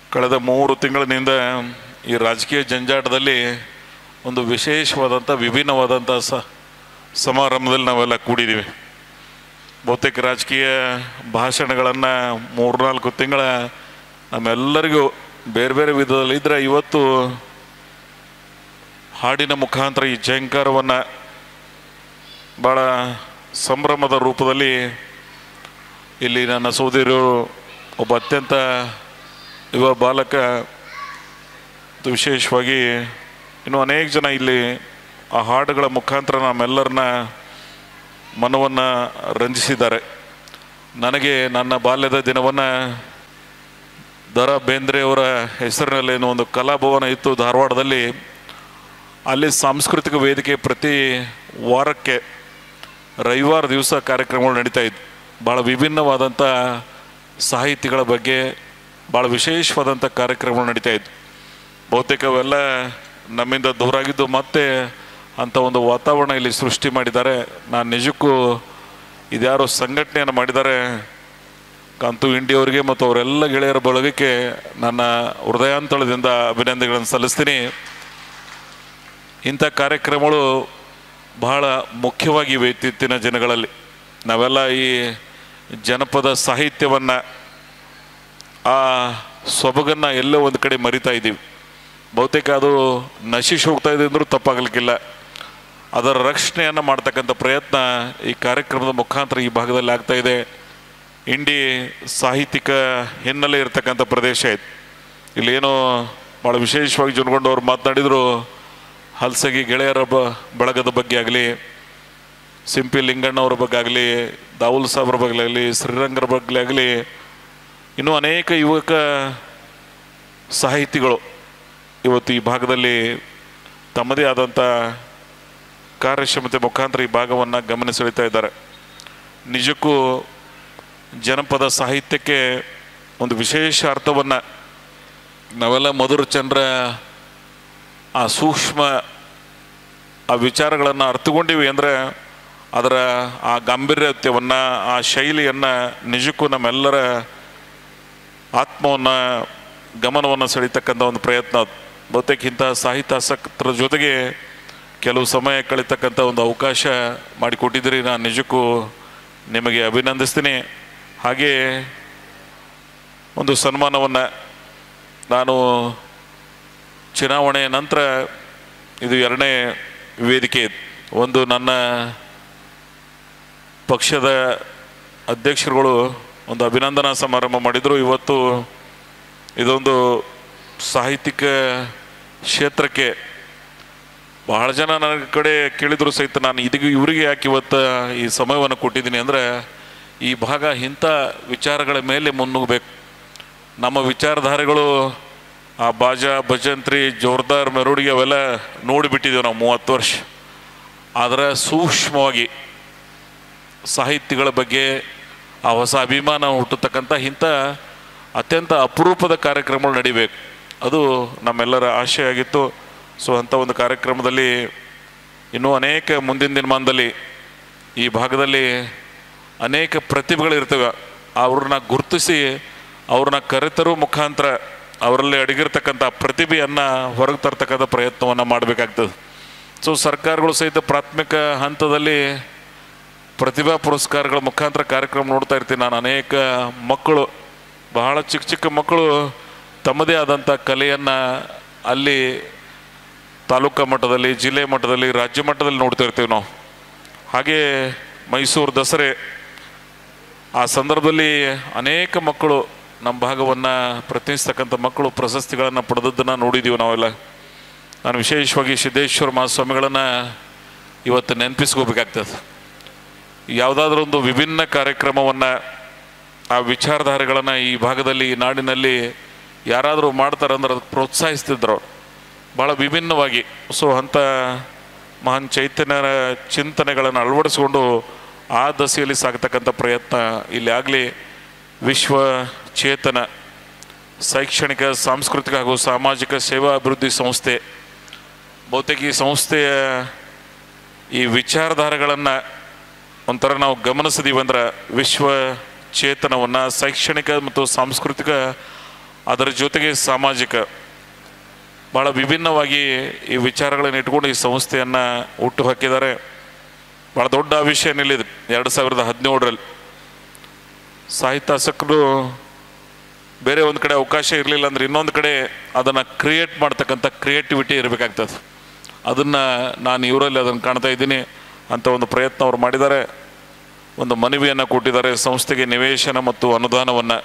ಕಳೆದ ಮೂರು ತಿಂಗಳಿನಿಂದ ಈ ರಾಜಕೀಯ ಜಂಜಾಟದಲ್ಲಿ ಒಂದು ವಿಶೇಷವಾದಂಥ ವಿಭಿನ್ನವಾದಂಥ ಸ ಸಮಾರಂಭದಲ್ಲಿ ನಾವೆಲ್ಲ ಕೂಡಿದ್ದೀವಿ ಬಹುತೇಕ ರಾಜಕೀಯ ಭಾಷಣಗಳನ್ನು ಮೂರ್ನಾಲ್ಕು ತಿಂಗಳ ನಮ್ಮೆಲ್ಲರಿಗೂ ಬೇರೆ ಬೇರೆ ವಿಧದಲ್ಲಿ ಇದ್ದರೆ ಇವತ್ತು ಹಾಡಿನ ಮುಖಾಂತರ ಈ ಜಯಂಕಾರವನ್ನು ಭಾಳ ಸಂಭ್ರಮದ ರೂಪದಲ್ಲಿ ಇಲ್ಲಿ ನನ್ನ ಸೋದರಿಯರು ಒಬ್ಬ ಅತ್ಯಂತ ಯುವ ಬಾಲಕ ಮತ್ತು ವಿಶೇಷವಾಗಿ ಇನ್ನೂ ಅನೇಕ ಜನ ಇಲ್ಲಿ ಆ ಹಾಡುಗಳ ಮುಖಾಂತರ ನಮ್ಮೆಲ್ಲರನ್ನ ಮನವನ್ನು ರಂಜಿಸಿದ್ದಾರೆ ನನಗೆ ನನ್ನ ಬಾಲ್ಯದ ದಿನವನ್ನು ದರ ಬೇಂದ್ರೆಯವರ ಹೆಸರಿನಲ್ಲಿ ಏನೋ ಒಂದು ಕಲಾಭವನ ಇತ್ತು ಧಾರವಾಡದಲ್ಲಿ ಅಲ್ಲಿ ಸಾಂಸ್ಕೃತಿಕ ವೇದಿಕೆ ಪ್ರತಿ ವಾರಕ್ಕೆ ರವಿವಾರ ದಿವಸ ಕಾರ್ಯಕ್ರಮಗಳು ನಡೀತಾ ಇದ್ವು ಭಾಳ ವಿಭಿನ್ನವಾದಂಥ ಸಾಹಿತಿಗಳ ಬಗ್ಗೆ ಭಾಳ ವಿಶೇಷವಾದಂಥ ಕಾರ್ಯಕ್ರಮಗಳು ನಡೀತಾ ಇದ್ವು ಬಹುತೇಕ ಅವೆಲ್ಲ ನಮ್ಮಿಂದ ದೂರಾಗಿದ್ದು ಮತ್ತೆ ಅಂಥ ಒಂದು ವಾತಾವರಣ ಇಲ್ಲಿ ಸೃಷ್ಟಿ ಮಾಡಿದ್ದಾರೆ ನಾನು ನಿಜಕ್ಕೂ ಇದ್ಯಾರೋ ಸಂಘಟನೆಯನ್ನು ಮಾಡಿದ್ದಾರೆ ಕಾಂತು ಇಂಡಿಯವರಿಗೆ ಮತ್ತು ಅವರೆಲ್ಲ ಗೆಳೆಯರ ಬಳಗಕ್ಕೆ ನನ್ನ ಹೃದಯಾಂತಳದಿಂದ ಅಭಿನಂದನೆಗಳನ್ನು ಸಲ್ಲಿಸ್ತೀನಿ ಇಂಥ ಕಾರ್ಯಕ್ರಮಗಳು ಬಹಳ ಮುಖ್ಯವಾಗಿವೆ ಇತ್ತೀಚಿನ ದಿನಗಳಲ್ಲಿ ನಾವೆಲ್ಲ ಈ ಜನಪದ ಸಾಹಿತ್ಯವನ್ನು ಆ ಸೊಬಗನ್ನು ಎಲ್ಲೋ ಒಂದು ಕಡೆ ಮರಿತಾ ಇದ್ದೀವಿ ಬಹುತೇಕ ಅದು ನಶಿಸಿ ಹೋಗ್ತಾ ಇದೆ ಅಂದರೂ ತಪ್ಪಾಗಲಿಕ್ಕಿಲ್ಲ ಅದರ ರಕ್ಷಣೆಯನ್ನು ಮಾಡ್ತಕ್ಕಂಥ ಪ್ರಯತ್ನ ಈ ಕಾರ್ಯಕ್ರಮದ ಮುಖಾಂತರ ಈ ಭಾಗದಲ್ಲಿ ಆಗ್ತಾ ಇದೆ ಇಂಡಿ ಸಾಹಿತ್ಯಿಕ ಹಿನ್ನೆಲೆ ಇರತಕ್ಕಂಥ ಪ್ರದೇಶ ಇದು ಇಲ್ಲೇನೋ ಭಾಳ ವಿಶೇಷವಾಗಿ ಜನಗೊಂಡವ್ರು ಮಾತನಾಡಿದರು ಹಲ್ಸಗಿ ಗೆಳೆಯರ ಬ ಬಳಗದ ಬಗ್ಗೆ ಆಗಲಿ ಸಿಂಪಿ ಲಿಂಗಣ್ಣವ್ರ ಬಗ್ಗೆ ಆಗಲಿ ದಾವುಲ್ ಸಾಬ್ರ ಬಗ್ಗೆ ಆಗಲಿ ಶ್ರೀರಂಗರ ಬಗ್ಗೆ ಆಗಲಿ ಇನ್ನೂ ಅನೇಕ ಯುವಕ ಸಾಹಿತಿಗಳು ಇವತ್ತು ಈ ಭಾಗದಲ್ಲಿ ತಮ್ಮದೇ ಆದಂಥ ಕಾರ್ಯಕ್ಷಮತೆ ಮುಖಾಂತರ ಈ ಭಾಗವನ್ನು ಗಮನ ಸೆಳೀತಾ ಇದ್ದಾರೆ ನಿಜಕ್ಕೂ ಜನಪದ ಸಾಹಿತ್ಯಕ್ಕೆ ಒಂದು ವಿಶೇಷ ಅರ್ಥವನ್ನು ನಾವೆಲ್ಲ ಮಧುರ ಚಂದ್ರ ಆ ಸೂಕ್ಷ್ಮ ಆ ವಿಚಾರಗಳನ್ನು ಅರ್ಥಕೊಂಡಿವಿ ಅಂದರೆ ಅದರ ಆ ಗಾಂಭೀರ್ಯತ್ಯವನ್ನು ಆ ಶೈಲಿಯನ್ನು ನಿಜಕ್ಕೂ ನಮ್ಮೆಲ್ಲರ ಆತ್ಮವನ್ನು ಗಮನವನ್ನು ಸೆಳೀತಕ್ಕಂಥ ಒಂದು ಪ್ರಯತ್ನ ಅದು. ಬಹುತೇಕ ಇಂಥ ಸಾಹಿತ್ಯಾಸಕ್ತರ ಜೊತೆಗೆ ಕೆಲವು ಸಮಯ ಕಳೀತಕ್ಕಂಥ ಒಂದು ಅವಕಾಶ ಮಾಡಿಕೊಟ್ಟಿದ್ದೀರಿ ನಾನು ನಿಜಕ್ಕೂ ನಿಮಗೆ ಅಭಿನಂದಿಸ್ತೀನಿ ಹಾಗೆ ಒಂದು ಸನ್ಮಾನವನ್ನು ನಾನು ಚುನಾವಣೆಯ ನಂತರ ಇದು ಎರಡನೇ ವೇದಿಕೆ ಇದು. ಒಂದು ನನ್ನ ಪಕ್ಷದ ಅಧ್ಯಕ್ಷರುಗಳು ಒಂದು ಅಭಿನಂದನಾ ಸಮಾರಂಭ ಮಾಡಿದರು ಇವತ್ತು ಇದೊಂದು ಸಾಹಿತ್ಯಿಕ ಕ್ಷೇತ್ರಕ್ಕೆ ಬಹಳ ಜನ ನನ್ನ ಕಡೆ ಕೇಳಿದ್ರು ಸಹಿತ ನಾನು ಇದಕ್ಕೆ ಇವರಿಗೆ ಯಾಕೆ ಇವತ್ತು ಈ ಸಮಯವನ್ನು ಕೊಟ್ಟಿದ್ದೀನಿ ಅಂದರೆ ಈ ಭಾಗ ಇಂಥ ವಿಚಾರಗಳ ಮೇಲೆ ಮುನ್ನುಗ್ಬೇಕು ನಮ್ಮ ವಿಚಾರಧಾರೆಗಳು ಆ ಬಾಜಾ ಭಜಂತ್ರಿ ಜೋರ್ದಾರ್ ಮೆರವಣಿಗೆ ಅವೆಲ್ಲ ನೋಡಿಬಿಟ್ಟಿದ್ದೇವೆ ನಾವು ಮೂವತ್ತು ವರ್ಷ ಆದರೆ ಸೂಕ್ಷ್ಮವಾಗಿ ಸಾಹಿತ್ಯಗಳ ಬಗ್ಗೆ ಆ ಹೊಸ ಅಭಿಮಾನ ಹುಟ್ಟತಕ್ಕಂಥ ಇಂಥ ಅತ್ಯಂತ ಅಪರೂಪದ ಕಾರ್ಯಕ್ರಮಗಳು ನಡಿಬೇಕು ಅದು ನಮ್ಮೆಲ್ಲರ ಆಶೆ ಆಗಿತ್ತು ಸೊ ಅಂಥ ಒಂದು ಕಾರ್ಯಕ್ರಮದಲ್ಲಿ ಇನ್ನೂ ಅನೇಕ ಮುಂದಿನ ದಿನಮಾನದಲ್ಲಿ ಈ ಭಾಗದಲ್ಲಿ ಅನೇಕ ಪ್ರತಿಭೆಗಳಿರ್ತವೆ ಅವ್ರನ್ನ ಗುರುತಿಸಿ ಅವ್ರನ್ನ ಕರೆತರೋ ಮುಖಾಂತರ ಅವರಲ್ಲಿ ಅಡಗಿರ್ತಕ್ಕಂಥ ಪ್ರತಿಭೆಯನ್ನು ಹೊರಗೆ ತರ್ತಕ್ಕಂಥ ಪ್ರಯತ್ನವನ್ನು ಮಾಡಬೇಕಾಗ್ತದೆ ಸೊ ಸರ್ಕಾರಗಳು ಸಹಿತ ಪ್ರಾಥಮಿಕ ಹಂತದಲ್ಲಿ ಪ್ರತಿಭಾ ಪುರಸ್ಕಾರಗಳ ಮುಖಾಂತರ ಕಾರ್ಯಕ್ರಮ ನೋಡ್ತಾ ಇರ್ತೀನಿ ನಾನು ಅನೇಕ ಮಕ್ಕಳು ಬಹಳ ಚಿಕ್ಕ ಚಿಕ್ಕ ಮಕ್ಕಳು ತಮ್ಮದೇ ಆದಂಥ ಕಲೆಯನ್ನು ಅಲ್ಲಿ ತಾಲೂಕಾ ಮಟ್ಟದಲ್ಲಿ ಜಿಲ್ಲೆ ಮಟ್ಟದಲ್ಲಿ ರಾಜ್ಯ ಮಟ್ಟದಲ್ಲಿ ನೋಡ್ತಾ ಇರ್ತೀವಿ ನಾವು ಹಾಗೆ ಮೈಸೂರು ದಸರೆ ಆ ಸಂದರ್ಭದಲ್ಲಿ ಅನೇಕ ಮಕ್ಕಳು ನಮ್ಮ ಭಾಗವನ್ನು ಪ್ರತಿನಿಧಿಸ್ತಕ್ಕಂಥ ಮಕ್ಕಳು ಪ್ರಶಸ್ತಿಗಳನ್ನು ಪಡೆದದ್ದನ್ನು ನೋಡಿದ್ದೀವಿ ನಾವೆಲ್ಲ ನಾನು ವಿಶೇಷವಾಗಿ ಸಿದ್ದೇಶ್ವರ ಮಹಾಸ್ವಾಮಿಗಳನ್ನು ಇವತ್ತು ನೆನಪಿಸ್ಕೋಬೇಕಾಗ್ತದೆ ಯಾವುದಾದ್ರೂ ಒಂದು ವಿಭಿನ್ನ ಕಾರ್ಯಕ್ರಮವನ್ನು ಆ ವಿಚಾರಧಾರೆಗಳನ್ನು ಈ ಭಾಗದಲ್ಲಿ ಈ ನಾಡಿನಲ್ಲಿ ಯಾರಾದರೂ ಮಾಡ್ತಾರೆ ಅಂದ್ರೆ ಅದಕ್ಕೆ ಪ್ರೋತ್ಸಾಹಿಸ್ತಿದ್ರು ಭಾಳ ವಿಭಿನ್ನವಾಗಿ ಸೊ ಅಂಥ ಮಹಾನ್ ಚೈತನ್ಯರ ಚಿಂತನೆಗಳನ್ನು ಅಳವಡಿಸಿಕೊಂಡು ಆ ದಸೆಯಲ್ಲಿ ಸಾಗತಕ್ಕಂಥ ಪ್ರಯತ್ನ ಇಲ್ಲಿ ಆಗಲಿ ವಿಶ್ವ ಚೇತನ ಶೈಕ್ಷಣಿಕ ಸಾಂಸ್ಕೃತಿಕ ಹಾಗೂ ಸಾಮಾಜಿಕ ಸೇವಾ ಅಭಿವೃದ್ಧಿ ಸಂಸ್ಥೆ ಬಹುತೇಕ ಈ ಸಂಸ್ಥೆಯ ಈ ವಿಚಾರಧಾರೆಗಳನ್ನು ಒಂಥರ ನಾವು ಗಮನಿಸಿದೀವಿ ಅಂದ್ರೆ ವಿಶ್ವ ಚೇತನವನ್ನು ಶೈಕ್ಷಣಿಕ ಮತ್ತು ಸಾಂಸ್ಕೃತಿಕ ಅದರ ಜೊತೆಗೆ ಸಾಮಾಜಿಕ ಭಾಳ ವಿಭಿನ್ನವಾಗಿ ಈ ವಿಚಾರಗಳನ್ನು ಇಟ್ಕೊಂಡು ಈ ಸಂಸ್ಥೆಯನ್ನು ಹುಟ್ಟು ಹಾಕಿದ್ದಾರೆ ಭಾಳ ದೊಡ್ಡ ವಿಷಯ ನಿಲ್ಲಿದೆ ಎರಡು ಸಾವಿರದ ಹದಿನೇಳರಲ್ಲಿ ಸಾಹಿತ್ಯಾಸಕರು ಬೇರೆ ಒಂದು ಕಡೆ ಅವಕಾಶ ಇರಲಿಲ್ಲ ಅಂದ್ರೆ ಇನ್ನೊಂದು ಕಡೆ ಅದನ್ನು ಕ್ರಿಯೇಟ್ ಮಾಡ್ತಕ್ಕಂಥ ಕ್ರಿಯೇಟಿವಿಟಿ ಇರಬೇಕಾಗ್ತದೆ ಅದನ್ನು ನಾನು ಇವರಲ್ಲಿ ಅದನ್ನು ಕಾಣ್ತಾ ಇದ್ದೀನಿ ಅಂತ ಒಂದು ಪ್ರಯತ್ನ ಅವ್ರು ಮಾಡಿದ್ದಾರೆ ಒಂದು ಮನವಿಯನ್ನು ಕೊಟ್ಟಿದ್ದಾರೆ ಸಂಸ್ಥೆಗೆ ನಿವೇಶನ ಮತ್ತು ಅನುದಾನವನ್ನು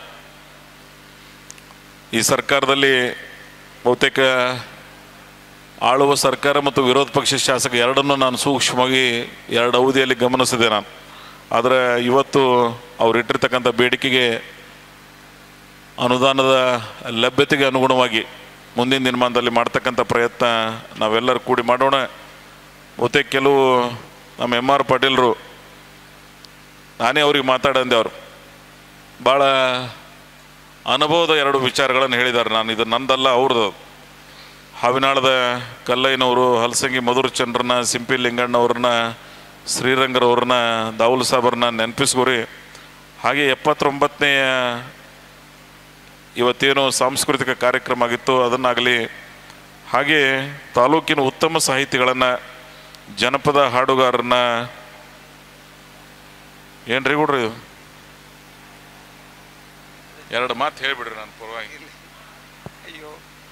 ಈ ಸರ್ಕಾರದಲ್ಲಿ ಬಹುತೇಕ ಆಳುವ ಸರ್ಕಾರ ಮತ್ತು ವಿರೋಧ ಪಕ್ಷ ಶಾಸಕ ಎರಡನ್ನೂ ನಾನು ಸೂಕ್ಷ್ಮವಾಗಿ ಎರಡು ಅವಧಿಯಲ್ಲಿ ಗಮನಿಸಿದೆ ನಾನು ಆದರೆ ಇವತ್ತು ಅವ್ರು ಇಟ್ಟಿರ್ತಕ್ಕಂಥ ಬೇಡಿಕೆಗೆ ಅನುದಾನದ ಲಭ್ಯತೆಗೆ ಅನುಗುಣವಾಗಿ ಮುಂದಿನ ದಿನಮಾನದಲ್ಲಿ ಮಾಡ್ತಕ್ಕಂಥ ಪ್ರಯತ್ನ ನಾವೆಲ್ಲರೂ ಕೂಡಿ ಮಾಡೋಣ ಬಹುತೇಕ ಕೆಲವು ನಮ್ಮ ಎಮ್ ಆರ್ ಪಾಟೀಲ್ರು ನಾನೇ ಅವ್ರಿಗೆ ಮಾತಾಡಂದೆ ಅವರು ಭಾಳ ಅನುಭವದ ಎರಡು ವಿಚಾರಗಳನ್ನು ಹೇಳಿದ್ದಾರೆ ನಾನು ಇದು ನಂದಲ್ಲ ಅವ್ರದ್ದು ಹಾವಿನಾಳದ ಕಲ್ಲಯ್ಯನವರು ಹಲಸಂಗಿ ಮಧುರ ಚಂದ್ರನ ಸಿಂಪಿ ಲಿಂಗಣ್ಣವ್ರನ್ನ ಶ್ರೀರಂಗರವ್ರನ್ನ ದಾವುಲ್ ಸಾಬರ್ನ ನೆನಪಿಸ್ಕೋರಿ ಹಾಗೆ ಎಪ್ಪತ್ತೊಂಬತ್ತನೆಯ ಇವತ್ತೇನು ಸಾಂಸ್ಕೃತಿಕ ಕಾರ್ಯಕ್ರಮ ಆಗಿತ್ತು ಅದನ್ನಾಗಲಿ ಹಾಗೆ ತಾಲೂಕಿನ ಉತ್ತಮ ಸಾಹಿತಿಗಳನ್ನು ಜನಪದ ಹಾಡುಗಾರರನ್ನ ಏನ್ರಿ ಹುಡ್ರಿ ಇದು? ಎರಡು ಮಾತು ಹೇಳಿಬಿಡ್ರಿ ನಾನು ಪರವಾಗಿ ಅಯ್ಯೋ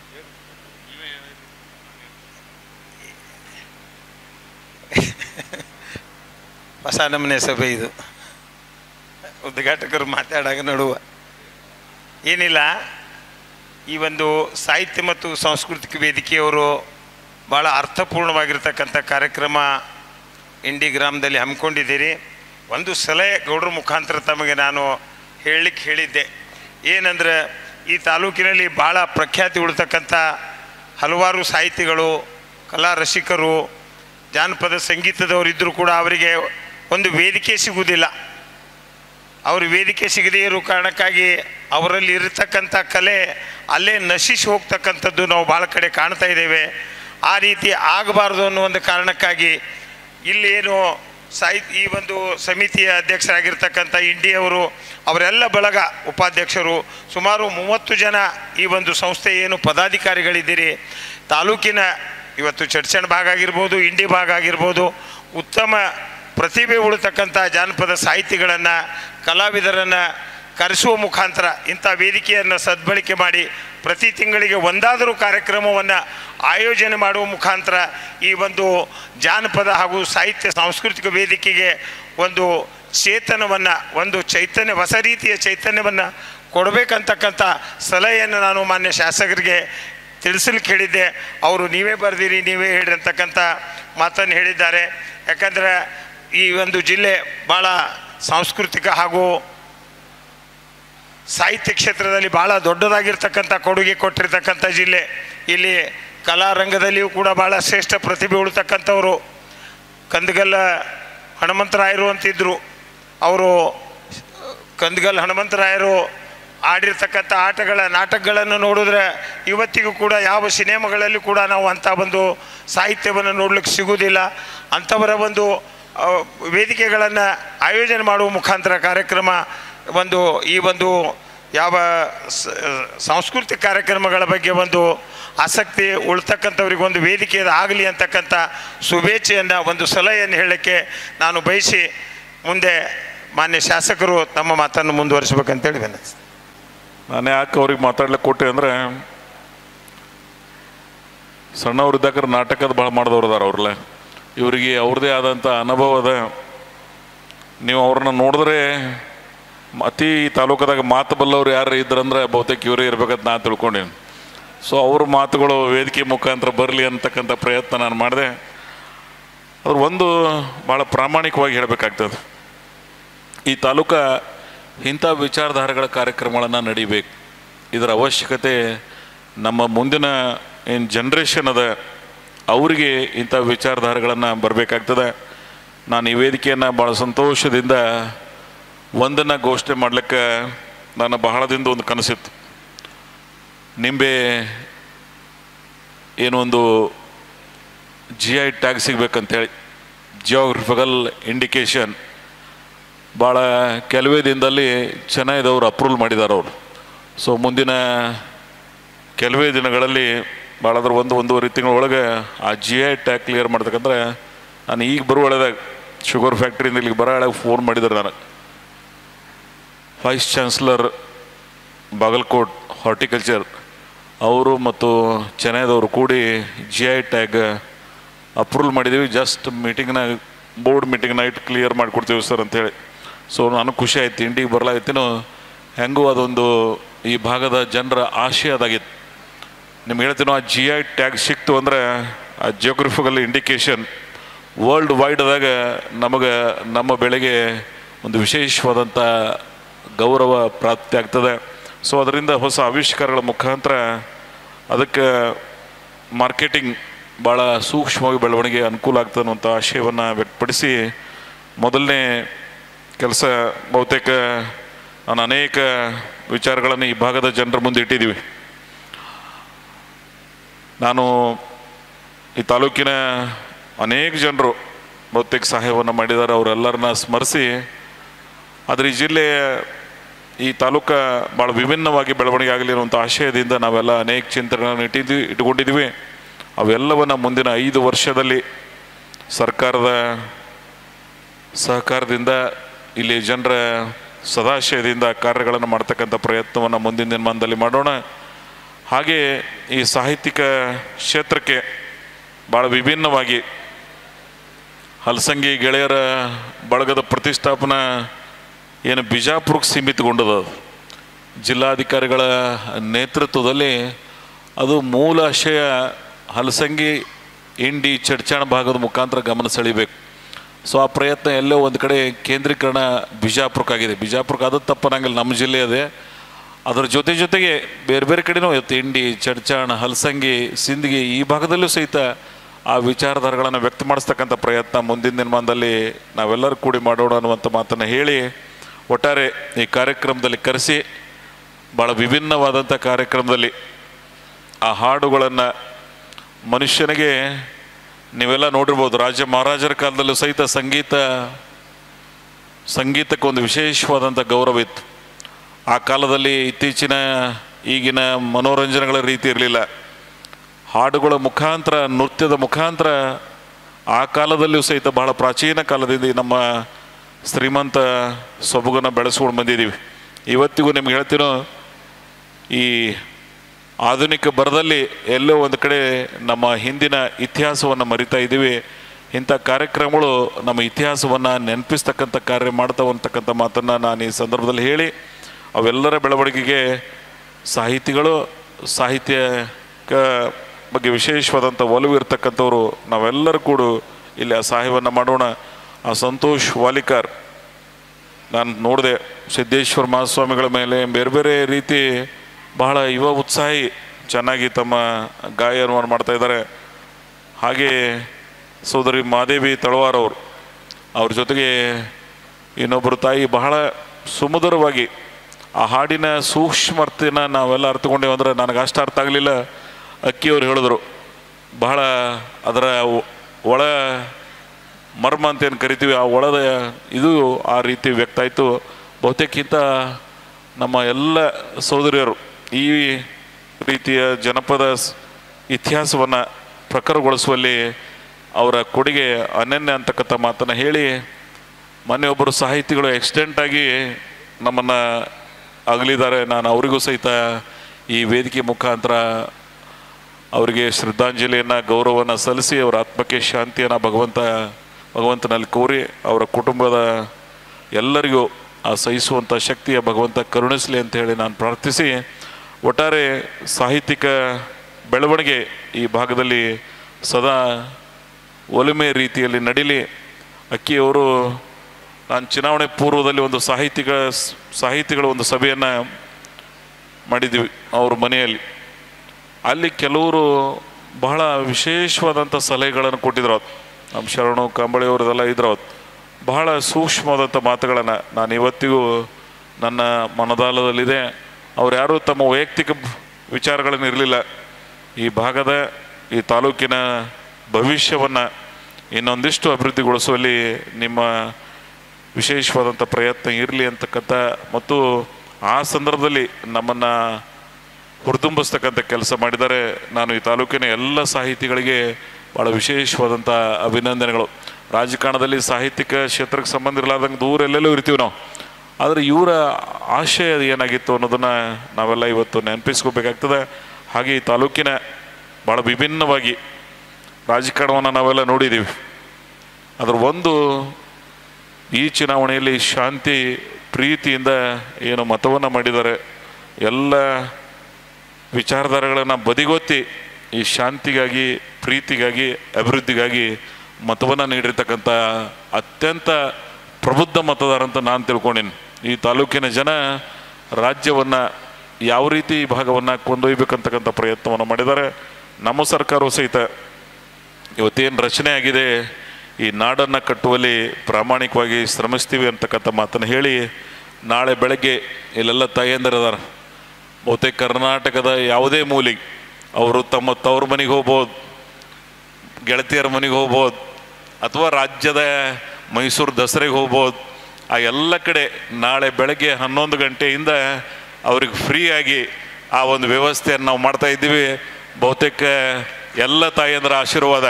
ಹೊಸ ನಮೂನೆ ಸಭೆ ಇದು ಉದ್ಘಾಟಕರು ಮಾತಾಡಾಗ ನಡುವ ಏನಿಲ್ಲ ಈ ಒಂದು ಸಾಹಿತ್ಯ ಮತ್ತು ಸಾಂಸ್ಕೃತಿಕ ವೇದಿಕೆಯವರು ಭಾಳ ಅರ್ಥಪೂರ್ಣವಾಗಿರ್ತಕ್ಕಂಥ ಕಾರ್ಯಕ್ರಮ ಇಂಡಿ ಗ್ರಾಮದಲ್ಲಿ ಹಮ್ಮಿಕೊಂಡಿದ್ದೀರಿ ಒಂದು ಸಲಹೆ ಗೌಡ್ರ ಮುಖಾಂತರ ತಮಗೆ ನಾನು ಹೇಳಲಿಕ್ಕೆ ಹೇಳಿದ್ದೆ ಏನಂದ್ರೆ ಈ ತಾಲೂಕಿನಲ್ಲಿ ಭಾಳ ಪ್ರಖ್ಯಾತಿ ಉಳ್ತಕ್ಕಂಥ ಹಲವಾರು ಸಾಹಿತಿಗಳು ಕಲಾ ರಸಿಕರು ಜಾನಪದ ಸಂಗೀತದವರು ಇದ್ದರೂ ಕೂಡ ಅವರಿಗೆ ಒಂದು ವೇದಿಕೆ ಸಿಗುವುದಿಲ್ಲ ಅವ್ರ ವೇದಿಕೆ ಸಿಗದೇ ಇರೋ ಕಾರಣಕ್ಕಾಗಿ ಅವರಲ್ಲಿ ಇರತಕ್ಕಂಥ ಕಲೆ ಅಲ್ಲೇ ನಶಿಸಿ ಹೋಗ್ತಕ್ಕಂಥದ್ದು ನಾವು ಭಾಳ ಕಡೆ ಕಾಣ್ತಾ ಇದ್ದೇವೆ ಆ ರೀತಿ ಆಗಬಾರ್ದು ಅನ್ನೋ ಒಂದು ಕಾರಣಕ್ಕಾಗಿ ಇಲ್ಲಿ ಏನು ಸಾಹಿತ್ಯ ಈ ಒಂದು ಸಮಿತಿಯ ಅಧ್ಯಕ್ಷರಾಗಿರ್ತಕ್ಕಂಥ ಇಂಡಿಯವರು ಅವರೆಲ್ಲ ಬಳಗ ಉಪಾಧ್ಯಕ್ಷರು ಸುಮಾರು ಮೂವತ್ತು ಜನ ಈ ಒಂದು ಸಂಸ್ಥೆ ಏನು ಪದಾಧಿಕಾರಿಗಳಿದ್ದೀರಿ ತಾಲೂಕಿನ ಇವತ್ತು ಚಡ್ಚಣ್ ಭಾಗ ಆಗಿರ್ಬೋದು ಇಂಡಿ ಭಾಗ ಆಗಿರ್ಬೋದು ಉತ್ತಮ ಪ್ರತಿಭೆ ಉಳ್ತಕ್ಕಂಥ ಜಾನಪದ ಸಾಹಿತಿಗಳನ್ನು ಕಲಾವಿದರನ್ನು ಕರೆಸುವ ಮುಖಾಂತರ ಇಂಥ ವೇದಿಕೆಯನ್ನು ಸದ್ಬಳಕೆ ಮಾಡಿ ಪ್ರತಿ ತಿಂಗಳಿಗೆ ಒಂದಾದರೂ ಕಾರ್ಯಕ್ರಮವನ್ನು ಆಯೋಜನೆ ಮಾಡುವ ಮುಖಾಂತರ ಈ ಒಂದು ಜಾನಪದ ಹಾಗೂ ಸಾಹಿತ್ಯ ಸಾಂಸ್ಕೃತಿಕ ವೇದಿಕೆಗೆ ಒಂದು ಚೇತನವನ್ನು ಒಂದು ಚೈತನ್ಯ ಹೊಸ ರೀತಿಯ ಚೈತನ್ಯವನ್ನು ಕೊಡಬೇಕಂತಕ್ಕಂಥ ಸಲಹೆಯನ್ನು ನಾನು ಮಾನ್ಯ ಶಾಸಕರಿಗೆ ತಿಳಿಸ್ಲಿಕ್ಕೆ ಹೇಳಿದ್ದೆ ಅವರು ನೀವೇ ಬರೆದಿರಿ ನೀವೇ ಹೇಳಿ ಅಂತಕ್ಕಂಥ ಮಾತನ್ನು ಹೇಳಿದ್ದಾರೆ ಯಾಕಂದರೆ ಈ ಒಂದು ಜಿಲ್ಲೆ ಭಾಳ ಸಾಂಸ್ಕೃತಿಕ ಹಾಗೂ ಸಾಹಿತ್ಯ ಕ್ಷೇತ್ರದಲ್ಲಿ ಭಾಳ ದೊಡ್ಡದಾಗಿರ್ತಕ್ಕಂಥ ಕೊಡುಗೆ ಕೊಟ್ಟಿರ್ತಕ್ಕಂಥ ಜಿಲ್ಲೆ ಇಲ್ಲಿ ಕಲಾರಂಗದಲ್ಲಿಯೂ ಕೂಡ ಭಾಳ ಶ್ರೇಷ್ಠ ಪ್ರತಿಭೆ ಉಳ್ತಕ್ಕಂಥವರು ಕಂದಗಲ್ಲ ಹನುಮಂತರಾಯರು ಅಂತಿದ್ದರು ಅವರು ಕಂದಗಲ್ ಹನುಮಂತರಾಯರು ಆಡಿರ್ತಕ್ಕಂಥ ಆಟಗಳ ನಾಟಕಗಳನ್ನು ನೋಡಿದ್ರೆ ಇವತ್ತಿಗೂ ಕೂಡ ಯಾವ ಸಿನಿಮಾಗಳಲ್ಲಿ ಕೂಡ ನಾವು ಅಂಥ ಒಂದು ಸಾಹಿತ್ಯವನ್ನು ನೋಡ್ಲಿಕ್ಕೆ ಸಿಗುವುದಿಲ್ಲ ಅಂಥವರ ಒಂದು ಆ, ವೇದಿಕೆಗಳನ್ನು ಆಯೋಜನೆ ಮಾಡುವ ಮುಖಾಂತರ ಕಾರ್ಯಕ್ರಮ ಒಂದು ಈ ಒಂದು ಯಾವ ಸ- ಸಾಂಸ್ಕೃತಿಕ ಕಾರ್ಯಕ್ರಮಗಳ ಬಗ್ಗೆ ಒಂದು ಆಸಕ್ತಿ ಉಳ್ತಕ್ಕಂಥವ್ರಿಗೆ ಒಂದು ವೇದಿಕೆ ಆಗಲಿ ಅಂತಕ್ಕಂಥ ಶುಭೇಚ್ಛೆಯನ್ನು ಒಂದು ಸಲಹೆಯನ್ನು ಹೇಳಲಿಕ್ಕೆ ನಾನು ಬಯಸಿ ಮುಂದೆ ಮಾನ್ಯ ಶಾಸಕರು ತಮ್ಮ ಮಾತನ್ನು ಮುಂದುವರಿಸಬೇಕಂತೇಳಿ ವಿನಂತಿಸ್ತೇನೆ ನಾನು ಯಾಕೆ ಅವ್ರಿಗೆ ಮಾತಾಡ್ಲಿಕ್ಕೆ ಕೊಟ್ಟೆ ಅಂದರೆ ಸಣ್ಣವ್ರಿದ್ದಾಗ ನಾಟಕದ ಭಾಳ ಮಾಡಿದವ್ರು ಅದಾರ ಅವ್ರಲ್ಲ ಇವರಿಗೆ ಅವ್ರದ್ದೇ ಆದಂಥ ಅನುಭವ ಅದ ನೀವು ಅವ್ರನ್ನ ನೋಡಿದ್ರೆ ಅತಿ ಈ ತಾಲೂಕದಾಗ ಮಾತು ಬಲ್ಲವ್ರು ಯಾರು ಇದ್ರಂದ್ರೆ ಬಹುತೇಕ ಇವರೇ ಇರ್ಬೇಕಂತ ನಾನು ತಿಳ್ಕೊಂಡೇನು ಸೊ ಅವ್ರ ಮಾತುಗಳು ವೇದಿಕೆ ಮುಖಾಂತರ ಬರಲಿ ಅಂತಕ್ಕಂಥ ಪ್ರಯತ್ನ ನಾನು ಮಾಡಿದೆ ಅದ್ರ ಒಂದು ಭಾಳ ಪ್ರಾಮಾಣಿಕವಾಗಿ ಹೇಳಬೇಕಾಗ್ತದೆ ಈ ತಾಲೂಕ ಇಂಥ ವಿಚಾರಧಾರೆಗಳ ಕಾರ್ಯಕ್ರಮಗಳನ್ನು ನಡಿಬೇಕು ಇದರ ಅವಶ್ಯಕತೆ ನಮ್ಮ ಮುಂದಿನ ಏನು ಜನ್ರೇಷನ್ ಅದ ಅವರಿಗೆ ಇಂಥ ವಿಚಾರಧಾರೆಗಳನ್ನು ಬರಬೇಕಾಗ್ತದೆ ನಾನು ಈ ವೇದಿಕೆಯನ್ನು ಭಾಳ ಸಂತೋಷದಿಂದ ಒಂದನ್ನು ಘೋಷಣೆ ಮಾಡಲಿಕ್ಕೆ ನನ್ನ ಬಹಳದಿಂದ ಒಂದು ಕನಸಿತ್ತು ನಿಂಬೆ ಏನು ಒಂದು ಜಿ ಐ ಟ್ಯಾಗ್ ಸಿಗ್ಬೇಕಂತೇಳಿ ಜಿಯೋಗ್ರಫಿಕಲ್ ಇಂಡಿಕೇಶನ್ ಭಾಳ ಕೆಲವೇ ದಿನದಲ್ಲಿ ಚೆನ್ನಾಗಿದವ್ರು ಅಪ್ರೂವಲ್ ಮಾಡಿದ್ದಾರೆ ಅವರು ಸೊ ಮುಂದಿನ ಕೆಲವೇ ದಿನಗಳಲ್ಲಿ ಭಾಳ ಅಂದ್ರೆ ಒಂದು ಒಂದೂವರೆ ತಿಂಗಳ ಒಳಗೆ ಆ ಜಿ ಐ ಟ್ಯಾಗ್ ಕ್ಲಿಯರ್ ಮಾಡ್ಬೇಕಂದ್ರೆ ನಾನು ಈಗ ಬರುವಳೆದಾಗ ಶುಗರ್ ಫ್ಯಾಕ್ಟ್ರಿಯಿಂದ ಇಲ್ಲಿಗೆ ಬರೋ ಒಳಗೆ ಫೋನ್ ಮಾಡಿದ್ರು ನನಗೆ ವೈಸ್ ಚಾನ್ಸಲರ್ ಬಾಗಲಕೋಟ್ ಹಾರ್ಟಿಕಲ್ಚರ್ ಅವರು ಮತ್ತು ಚೆನ್ನೈದವರು ಕೂಡಿ ಜಿ ಐ ಟ್ಯಾಗ್ ಅಪ್ರೂವಲ್ ಮಾಡಿದ್ದೀವಿ ಜಸ್ಟ್ ಮೀಟಿಂಗ್ನ ಬೋರ್ಡ್ ಮೀಟಿಂಗ್ ನೈಟ್ ಕ್ಲಿಯರ್ ಮಾಡಿಕೊಡ್ತೀವಿ ಸರ್ ಅಂತೇಳಿ ಸೊ ನನಗೆ ಖುಷಿ ಆಯ್ತು ಇಂಡಿಗೆ ಬರಲಾಗತ್ತೀನೋ ಹೆಂಗೂ ಅದೊಂದು ಈ ಭಾಗದ ಜನರ ಆಶಯ ಅದಾಗಿತ್ತು ನಿಮ್ಗೆ ಹೇಳ್ತೀನೋ ಆ ಜಿ ಐ ಟ್ಯಾಗ್ ಸಿಕ್ತು ಅಂದರೆ ಆ ಜಿಯೋಗ್ರಫಿಕಲ್ ಇಂಡಿಕೇಶನ್ ವರ್ಲ್ಡ್ ವೈಡ್ದಾಗ ನಮಗೆ ನಮ್ಮ ಬೆಳೆಗೆ ಒಂದು ವಿಶೇಷವಾದಂಥ ಗೌರವ ಪ್ರಾಪ್ತಿ ಆಗ್ತದೆ ಸೊ ಅದರಿಂದ ಹೊಸ ಆವಿಷ್ಕಾರಗಳ ಮುಖಾಂತರ ಅದಕ್ಕೆ ಮಾರ್ಕೆಟಿಂಗ್ ಭಾಳ ಸೂಕ್ಷ್ಮವಾಗಿ ಬೆಳವಣಿಗೆ ಅನುಕೂಲ ಆಗ್ತದೆ ಅನ್ನುವಂಥ ಆಶಯವನ್ನು ವ್ಯಕ್ತಪಡಿಸಿ ಮೊದಲನೇ ಕೆಲಸ ಬಹುತೇಕ ನಾನು ಅನೇಕ ವಿಚಾರಗಳನ್ನು ಈ ಭಾಗದ ಜನರ ಮುಂದೆ ಇಟ್ಟಿದ್ದೀವಿ ನಾನು ಈ ತಾಲೂಕಿನ ಅನೇಕ ಜನರು ಬಹುತೇಕ ಸಹಾಯವನ್ನು ಮಾಡಿದ್ದಾರೆ ಅವರೆಲ್ಲರನ್ನ ಸ್ಮರಿಸಿ ಆದರೆ ಈ ಜಿಲ್ಲೆಯ ಈ ತಾಲೂಕ ಭಾಳ ವಿಭಿನ್ನವಾಗಿ ಬೆಳವಣಿಗೆ ಆಗಲಿ ಅನ್ನುವಂಥ ಆಶಯದಿಂದ ನಾವೆಲ್ಲ ಅನೇಕ ಚಿಂತನೆಗಳನ್ನು ಇಟ್ಟಿದ್ದೀವಿ ಇಟ್ಕೊಂಡಿದ್ದೀವಿ ಅವೆಲ್ಲವನ್ನು ಮುಂದಿನ ಐದು ವರ್ಷದಲ್ಲಿ ಸರ್ಕಾರದ ಸಹಕಾರದಿಂದ ಇಲ್ಲಿ ಜನರ ಸದಾಶಯದಿಂದ ಕಾರ್ಯಗಳನ್ನು ಮಾಡ್ತಕ್ಕಂಥ ಪ್ರಯತ್ನವನ್ನು ಮುಂದಿನ ದಿನಮಾನದಲ್ಲಿ ಮಾಡೋಣ ಹಾಗೆ ಈ ಸಾಹಿತ್ಯಿಕ ಕ್ಷೇತ್ರಕ್ಕೆ ಭಾಳ ವಿಭಿನ್ನವಾಗಿ ಹಲಸಂಗಿ ಗೆಳೆಯರ ಬಳಗದ ಪ್ರತಿಷ್ಠಾಪನಾ ಏನು ಬಿಜಾಪುರಕ್ಕೆ ಸೀಮಿತಗೊಂಡದ ಅದು. ಜಿಲ್ಲಾಧಿಕಾರಿಗಳ ನೇತೃತ್ವದಲ್ಲಿ ಅದು ಮೂಲ ಆಶಯ ಹಲಸಂಗಿ ಇಂಡಿ ಚಡ್ಚಾಣ ಭಾಗದ ಮುಖಾಂತರ ಗಮನ ಸೆಳಿಬೇಕು ಸೊ ಆ ಪ್ರಯತ್ನ ಎಲ್ಲೋ ಒಂದು ಕಡೆ ಕೇಂದ್ರೀಕರಣ ಬಿಜಾಪುರಕ್ಕಾಗಿದೆ ಬಿಜಾಪುರಕ್ಕೆ ಅದು ತಪ್ಪನಂಗಿಲ್ಲ ನಮ್ಮ ಜಿಲ್ಲೆ ಅದೇ ಅದರ ಜೊತೆ ಜೊತೆಗೆ ಬೇರೆ ಬೇರೆ ಕಡೆನೂ ಇವತ್ತು ಇಂಡಿ ಚಡ್ಚಾಣ ಹಲಸಂಗಿ ಸಿಂದಗಿ ಈ ಭಾಗದಲ್ಲೂ ಸಹಿತ ಆ ವಿಚಾರಧಾರೆಗಳನ್ನು ವ್ಯಕ್ತ ಮಾಡಿಸ್ತಕ್ಕಂಥ ಪ್ರಯತ್ನ ಮುಂದಿನ ದಿನಮಾನದಲ್ಲಿ ನಾವೆಲ್ಲರೂ ಕೂಡಿ ಮಾಡೋಣ ಅನ್ನುವಂಥ ಮಾತನ್ನು ಹೇಳಿ ಒಟ್ಟಾರೆ ಈ ಕಾರ್ಯಕ್ರಮದಲ್ಲಿ ಕರೆಸಿ ಭಾಳ ವಿಭಿನ್ನವಾದಂಥ ಕಾರ್ಯಕ್ರಮದಲ್ಲಿ ಆ ಹಾಡುಗಳನ್ನು ಮನುಷ್ಯನಿಗೆ ನೀವೆಲ್ಲ ನೋಡಿರ್ಬೋದು ರಾಜ ಮಹಾರಾಜರ ಕಾಲದಲ್ಲೂ ಸಹಿತ ಸಂಗೀತ ಸಂಗೀತಕ್ಕೆ ಒಂದು ವಿಶೇಷವಾದಂಥ ಗೌರವ ಇತ್ತು ಆ ಕಾಲದಲ್ಲಿ ಇತ್ತೀಚಿನ ಈಗಿನ ಮನೋರಂಜನೆಗಳ ರೀತಿ ಇರಲಿಲ್ಲ ಹಾಡುಗಳ ಮುಖಾಂತರ ನೃತ್ಯದ ಮುಖಾಂತರ ಆ ಕಾಲದಲ್ಲಿಯೂ ಸಹಿತ ಬಹಳ ಪ್ರಾಚೀನ ಕಾಲದಿಂದ ಈ ನಮ್ಮ ಶ್ರೀಮಂತ ಸೊಬಗನ್ನು ಬೆಳೆಸ್ಕೊಂಡು ಬಂದಿದ್ದೀವಿ ಇವತ್ತಿಗೂ ನಿಮ್ಗೆ ಹೇಳ್ತೀನೋ ಈ ಆಧುನಿಕ ಬರದಲ್ಲಿ ಎಲ್ಲೋ ಒಂದು ಕಡೆ ನಮ್ಮ ಹಿಂದಿನ ಇತಿಹಾಸವನ್ನು ಮರಿತಾ ಇದ್ದೀವಿ ಇಂಥ ಕಾರ್ಯಕ್ರಮಗಳು ನಮ್ಮ ಇತಿಹಾಸವನ್ನು ನೆನಪಿಸ್ತಕ್ಕಂಥ ಕಾರ್ಯ ಮಾಡ್ತಾವೆ ಅಂತಕ್ಕಂಥ ಮಾತನ್ನು ನಾನು ಈ ಸಂದರ್ಭದಲ್ಲಿ ಹೇಳಿ ಅವೆಲ್ಲರ ಬೆಳವಣಿಗೆಗೆ ಸಾಹಿತಿಗಳು ಸಾಹಿತ್ಯಕ ಬಗ್ಗೆ ವಿಶೇಷವಾದಂಥ ಒಲವು ಇರ್ತಕ್ಕಂಥವ್ರು ನಾವೆಲ್ಲರೂ ಕೂಡ ಇಲ್ಲಿ ಆ ಸಹಾಯವನ್ನು ಮಾಡೋಣ ಆ ಸಂತೋಷ್ ವಾಲಿಕಾರ್ ನಾನು ನೋಡಿದೆ ಸಿದ್ದೇಶ್ವರ ಮಹಾಸ್ವಾಮಿಗಳ ಮೇಲೆ ಬೇರೆ ಬೇರೆ ರೀತಿ ಬಹಳ ಯುವ ಉತ್ಸಾಹಿ ಚೆನ್ನಾಗಿ ತಮ್ಮ ಗಾಯನವನ್ನು ಮಾಡ್ತಾ ಇದ್ದಾರೆ ಹಾಗೆ ಸೋದರಿ ಮಾದೇವಿ ತಳವಾರ್ ಅವರು ಅವ್ರ ಜೊತೆಗೆ ಇನ್ನೊಬ್ಬರು ತಾಯಿ ಬಹಳ ಸುಮಧುರವಾಗಿ ಆ ಹಾಡಿನ ಸೂಕ್ಷ್ಮತೆನ ನಾವೆಲ್ಲ ಅರ್ಥಕೊಂಡೇವು ಅಂದ್ರೆ ನನಗೆ ಅಷ್ಟು ಅರ್ಥ ಆಗಲಿಲ್ಲ ಅಕ್ಕಿಯವರು ಹೇಳಿದ್ರು ಬಹಳ ಅದರ ಒ- ಒಳ ಮರ್ಮ ಅಂತ ಏನು ಕರಿತೀವಿ ಆ ಒಳದ ಇದು ಆ ರೀತಿ ವ್ಯಕ್ತ ಆಯಿತು ಬಹುತೇಕಿಂತ ನಮ್ಮ ಎಲ್ಲ ಸೋದರಿಯರು ಈ ರೀತಿಯ ಜನಪದ ಸ್- ಇತಿಹಾಸವನ್ನು ಪ್ರಖರಗೊಳಿಸುವಲ್ಲಿ ಅವರ ಕೊಡುಗೆ ಅನನ್ಯ ಅಂತಕ್ಕಂಥ ಮಾತನ್ನು ಹೇಳಿ ಮೊನ್ನೆ ಒಬ್ಬರು ಸಾಹಿತಿಗಳು ಎಕ್ಸಿಡೆಂಟ್ ಆಗಿ ನಮ್ಮನ್ನು ಅಗಲಿದ್ದಾರೆ ನಾನು ಅವರಿಗೂ ಸಹಿತ ಈ ವೇದಿಕೆ ಮುಖಾಂತರ ಅವರಿಗೆ ಶ್ರದ್ಧಾಂಜಲಿಯನ್ನು ಗೌರವವನ್ನು ಸಲ್ಲಿಸಿ ಅವರ ಆತ್ಮಕ್ಕೆ ಶಾಂತಿಯನ್ನು ಭಗವಂತ ಭಗವಂತನಲ್ಲಿ ಕೋರಿ ಅವರ ಕುಟುಂಬದ ಎಲ್ಲರಿಗೂ ಆ ಸಹಿಸುವಂಥ ಶಕ್ತಿಯ ಭಗವಂತ ಕರುಣಿಸಲಿ ಅಂತ ಹೇಳಿ ನಾನು ಪ್ರಾರ್ಥಿಸಿ ಒಟ್ಟಾರೆ ಸಾಹಿತ್ಯಿಕ ಬೆಳವಣಿಗೆ ಈ ಭಾಗದಲ್ಲಿ ಸದಾ ಒಲಿಮೆ ರೀತಿಯಲ್ಲಿ ನಡೀಲಿ ಅಕ್ಕಿಯವರು ನಾನು ಚುನಾವಣೆ ಪೂರ್ವದಲ್ಲಿ ಒಂದು ಸಾಹಿತಿಗಳ ಸಾಹಿತಿಗಳ ಒಂದು ಸಭೆಯನ್ನು ಮಾಡಿದ್ವಿ ಅವ್ರ ಮನೆಯಲ್ಲಿ ಅಲ್ಲಿ ಕೆಲವರು ಬಹಳ ವಿಶೇಷವಾದಂಥ ಸಲಹೆಗಳನ್ನು ಕೊಟ್ಟಿದ್ರು ಅವತ್ತು ನಮ್ಮ ಶರಣು ಕಂಬಳಿ ಅವರದೆಲ್ಲ ಇದ್ರು ಅವತ್ತು ಬಹಳ ಸೂಕ್ಷ್ಮವಾದಂಥ ಮಾತುಗಳನ್ನು ನಾನು ಇವತ್ತಿಗೂ ನನ್ನ ಮನದಾಳದಲ್ಲಿದೆ ಅವ್ರು ಯಾರೂ ತಮ್ಮ ವೈಯಕ್ತಿಕ ವಿಚಾರಗಳನ್ನು ಇರಲಿಲ್ಲ ಈ ಭಾಗದ ಈ ತಾಲೂಕಿನ ಭವಿಷ್ಯವನ್ನು ಇನ್ನೊಂದಿಷ್ಟು ಅಭಿವೃದ್ಧಿಗೊಳಿಸುವಲ್ಲಿ ನಿಮ್ಮ ವಿಶೇಷವಾದಂಥ ಪ್ರಯತ್ನ ಇರಲಿ ಅಂತಕ್ಕಂಥ ಮತ್ತು ಆ ಸಂದರ್ಭದಲ್ಲಿ ನಮ್ಮನ್ನು ಹುರಿದುಂಬಿಸ್ತಕ್ಕಂಥ ಕೆಲಸ ಮಾಡಿದ್ದಾರೆ ನಾನು ಈ ತಾಲೂಕಿನ ಎಲ್ಲ ಸಾಹಿತಿಗಳಿಗೆ ಭಾಳ ವಿಶೇಷವಾದಂಥ ಅಭಿನಂದನೆಗಳು ರಾಜಕಾರಣದಲ್ಲಿ ಸಾಹಿತ್ಯಿಕ ಕ್ಷೇತ್ರಕ್ಕೆ ಸಂಬಂಧ ಇರಲಾರ್ದಂಗೆ ದೂರ ಎಲ್ಲೆಲ್ಲೂ ಇರ್ತೀವಿ ನಾವು ಆದರೆ ಇವರ ಆಶಯ ಏನಾಗಿತ್ತು ಅನ್ನೋದನ್ನು ನಾವೆಲ್ಲ ಇವತ್ತು ನೆನಪಿಸ್ಕೋಬೇಕಾಗ್ತದೆ ಹಾಗೆ ಈ ತಾಲೂಕಿನ ಭಾಳ ವಿಭಿನ್ನವಾಗಿ ರಾಜಕಾರಣವನ್ನು ನಾವೆಲ್ಲ ನೋಡಿದ್ದೀವಿ ಅದರ ಒಂದು ಈ ಚುನಾವಣೆಯಲ್ಲಿ ಶಾಂತಿ ಪ್ರೀತಿಯಿಂದ ಏನು ಮತವನ್ನು ಮಾಡಿದ್ದಾರೆ ಎಲ್ಲ ವಿಚಾರಧಾರೆಗಳನ್ನು ಬದಿಗೊತ್ತಿ ಈ ಶಾಂತಿಗಾಗಿ ಪ್ರೀತಿಗಾಗಿ ಅಭಿವೃದ್ಧಿಗಾಗಿ ಮತವನ್ನು ನೀಡಿರ್ತಕ್ಕಂಥ ಅತ್ಯಂತ ಪ್ರಬುದ್ಧ ಮತದಾರ ಅಂತ ನಾನು ತಿಳ್ಕೊಂಡೀನಿ ಈ ತಾಲೂಕಿನ ಜನ ರಾಜ್ಯವನ್ನು ಯಾವ ರೀತಿ ಈ ಭಾಗವನ್ನು ಕೊಂಡೊಯ್ಬೇಕಂತಕ್ಕಂಥ ಪ್ರಯತ್ನವನ್ನು ಮಾಡಿದ್ದಾರೆ ನಮ್ಮ ಸರ್ಕಾರವು ಸಹಿತ ಇವತ್ತೇನು ರಚನೆ ಆಗಿದೆ ಈ ನಾಡನ್ನು ಕಟ್ಟುವಲ್ಲಿ ಪ್ರಾಮಾಣಿಕವಾಗಿ ಶ್ರಮಿಸ್ತೀವಿ ಅಂತಕ್ಕಂಥ ಮಾತನ್ನು ಹೇಳಿ ನಾಳೆ ಬೆಳಗ್ಗೆ ಇಲ್ಲೆಲ್ಲ ತಾಯಂದಿರದಾರ ಬಹುತೇಕ ಕರ್ನಾಟಕದ ಯಾವುದೇ ಮೂಲಿಗೆ ಅವರು ತಮ್ಮ ತವ್ರ ಮನೆಗೆ ಹೋಗ್ಬೋದು ಗೆಳತಿಯರ ಮನೆಗೆ ಹೋಗ್ಬೋದು ಅಥವಾ ರಾಜ್ಯದ ಮೈಸೂರು ದಸರೆಗೆ ಹೋಗ್ಬೋದು ಆ ಎಲ್ಲ ಕಡೆ ನಾಳೆ ಬೆಳಗ್ಗೆ ಹನ್ನೊಂದು ಗಂಟೆಯಿಂದ ಅವ್ರಿಗೆ ಫ್ರೀಯಾಗಿ ಆ ಒಂದು ವ್ಯವಸ್ಥೆಯನ್ನು ನಾವು ಮಾಡ್ತಾ ಇದ್ದೀವಿ ಬಹುತೇಕ ಎಲ್ಲ ತಾಯಂದರ ಆಶೀರ್ವಾದ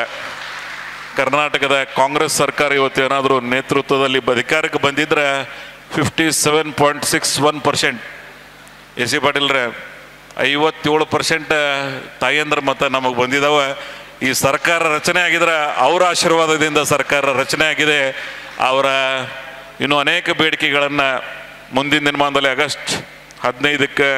ಕರ್ನಾಟಕದ ಕಾಂಗ್ರೆಸ್ ಸರ್ಕಾರ ಇವತ್ತು ಏನಾದರೂ ನೇತೃತ್ವದಲ್ಲಿ ಅಧಿಕಾರಕ್ಕೆ ಬಂದಿದ್ರೆ fifty seven point six one percent S C ಪಾಟೀಲ್ರೆ ಐವತ್ತೇಳು ಪರ್ಸೆಂಟ್ ತಾಯಂದ್ರ ಮತ ನಮಗೆ ಬಂದಿದ್ದಾವೆ ಈ ಸರ್ಕಾರ ರಚನೆ ಆಗಿದ್ರೆ ಅವರ ಆಶೀರ್ವಾದದಿಂದ ಸರ್ಕಾರ ರಚನೆ ಆಗಿದೆ ಅವರ ಇನ್ನೂ ಅನೇಕ ಬೇಡಿಕೆಗಳನ್ನು ಮುಂದಿನ ದಿನಮಾನದಲ್ಲಿ ಆಗಸ್ಟ್ ಹದಿನೈದಕ್ಕೆ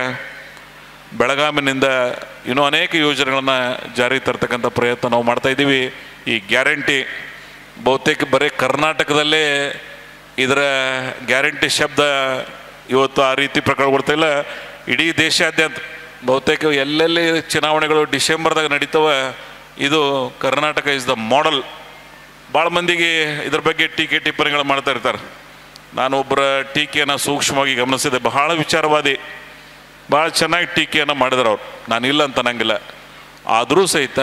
ಬೆಳಗಾವಿನಿಂದ ಇನ್ನೂ ಅನೇಕ ಯೋಜನೆಗಳನ್ನು ಜಾರಿಗೆ ತರ್ತಕ್ಕಂಥ ಪ್ರಯತ್ನ ನಾವು ಮಾಡ್ತಾ ಇದ್ದೀವಿ ಈ ಗ್ಯಾರಂಟಿ ಬಹುತೇಕ ಬರೀ ಕರ್ನಾಟಕದಲ್ಲೇ ಇದರ ಗ್ಯಾರಂಟಿ ಶಬ್ದ ಇವತ್ತು ಆ ರೀತಿ ಪ್ರಕಟಗೊಳ್ತಾ ಇಲ್ಲ ಇಡೀ ದೇಶಾದ್ಯಂತ ಬಹುತೇಕ ಎಲ್ಲೆಲ್ಲಿ ಚುನಾವಣೆಗಳು ಡಿಸೆಂಬರ್ದಾಗ ನಡೀತವೆ ಇದು ಕರ್ನಾಟಕ ಇಸ್ ದ ಮಾಡೆಲ್ ಭಾಳ ಮಂದಿಗೆ ಇದ್ರ ಬಗ್ಗೆ ಟೀಕೆ ಟಿಪ್ಪಣಿಗಳು ಮಾಡ್ತಾ ಇರ್ತಾರೆ ನಾನು ಒಬ್ಬರ ಟೀಕೆಯನ್ನು ಸೂಕ್ಷ್ಮವಾಗಿ ಗಮನಿಸಿದೆ ಬಹಳ ವಿಚಾರವಾದಿ ಭಾಳ ಚೆನ್ನಾಗಿ ಟೀಕೆಯನ್ನು ಮಾಡಿದ್ರು ಅವ್ರು ನಾನು ಇಲ್ಲ ಅಂತ ಅನ್ನಂಗಿಲ್ಲ ಆದರೂ ಸಹಿತ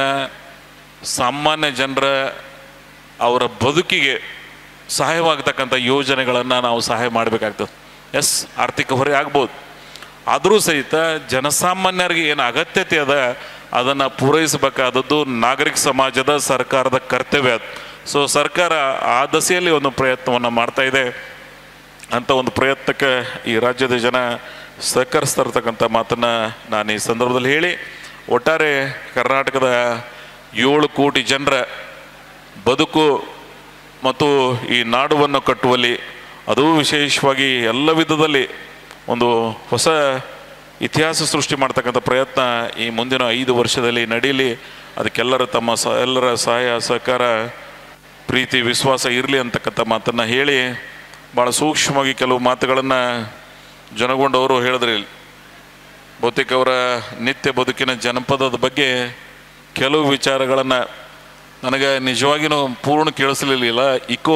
ಸಾಮಾನ್ಯ ಜನರ ಅವರ ಬದುಕಿಗೆ ಸಹಾಯವಾಗತಕ್ಕಂಥ ಯೋಜನೆಗಳನ್ನು ನಾವು ಸಹಾಯ ಮಾಡಬೇಕಾಗ್ತದೆ ಎಸ್ ಆರ್ಥಿಕ ಹೊರೆ ಆಗ್ಬೋದು ಆದರೂ ಸಹಿತ ಜನಸಾಮಾನ್ಯರಿಗೆ ಏನು ಅಗತ್ಯತೆ ಅದ ಅದನ್ನು ಪೂರೈಸಬೇಕಾದದ್ದು ನಾಗರಿಕ ಸಮಾಜದ ಸರ್ಕಾರದ ಕರ್ತವ್ಯ ಅದು ಸೊ ಸರ್ಕಾರ ಆ ದಸೆಯಲ್ಲಿ ಒಂದು ಪ್ರಯತ್ನವನ್ನು ಮಾಡ್ತಾ ಇದೆ ಅಂತ ಒಂದು ಪ್ರಯತ್ನಕ್ಕೆ ಈ ರಾಜ್ಯದ ಜನ ಸಹಕರಿಸ್ತಾ ಇರ್ತಕ್ಕಂಥ ಮಾತನ್ನು ನಾನು ಈ ಸಂದರ್ಭದಲ್ಲಿ ಹೇಳಿ ಒಟ್ಟಾರೆ ಕರ್ನಾಟಕದ ಏಳು ಕೋಟಿ ಜನರ ಬದುಕು ಮತ್ತು ಈ ನಾಡುವನ್ನು ಕಟ್ಟುವಲ್ಲಿ ಅದೂ ವಿಶೇಷವಾಗಿ ಎಲ್ಲ ವಿಧದಲ್ಲಿ ಒಂದು ಹೊಸ ಇತಿಹಾಸ ಸೃಷ್ಟಿ ಮಾಡ್ತಕ್ಕಂಥ ಪ್ರಯತ್ನ ಈ ಮುಂದಿನ ಐದು ವರ್ಷದಲ್ಲಿ ನಡೀಲಿ ಅದಕ್ಕೆಲ್ಲರ ತಮ್ಮ ಸ ಎಲ್ಲರ ಸಹಾಯ ಸಹಕಾರ ಪ್ರೀತಿ ವಿಶ್ವಾಸ ಇರಲಿ ಅಂತಕ್ಕಂಥ ಮಾತನ್ನು ಹೇಳಿ ಭಾಳ ಸೂಕ್ಷ್ಮವಾಗಿ ಕೆಲವು ಮಾತುಗಳನ್ನು ಜನಗೊಂಡವರು ಹೇಳಿದ್ರಿ ಇಲ್ಲಿ. ಬಹುತೇಕ ಅವರ ನಿತ್ಯ ಬದುಕಿನ ಜನಪದದ ಬಗ್ಗೆ ಕೆಲವು ವಿಚಾರಗಳನ್ನು ನನಗೆ ನಿಜವಾಗಿಯೂ ಪೂರ್ಣ ಕೇಳಿಸ್ಲಿಲ್ಲ ಇಕೋ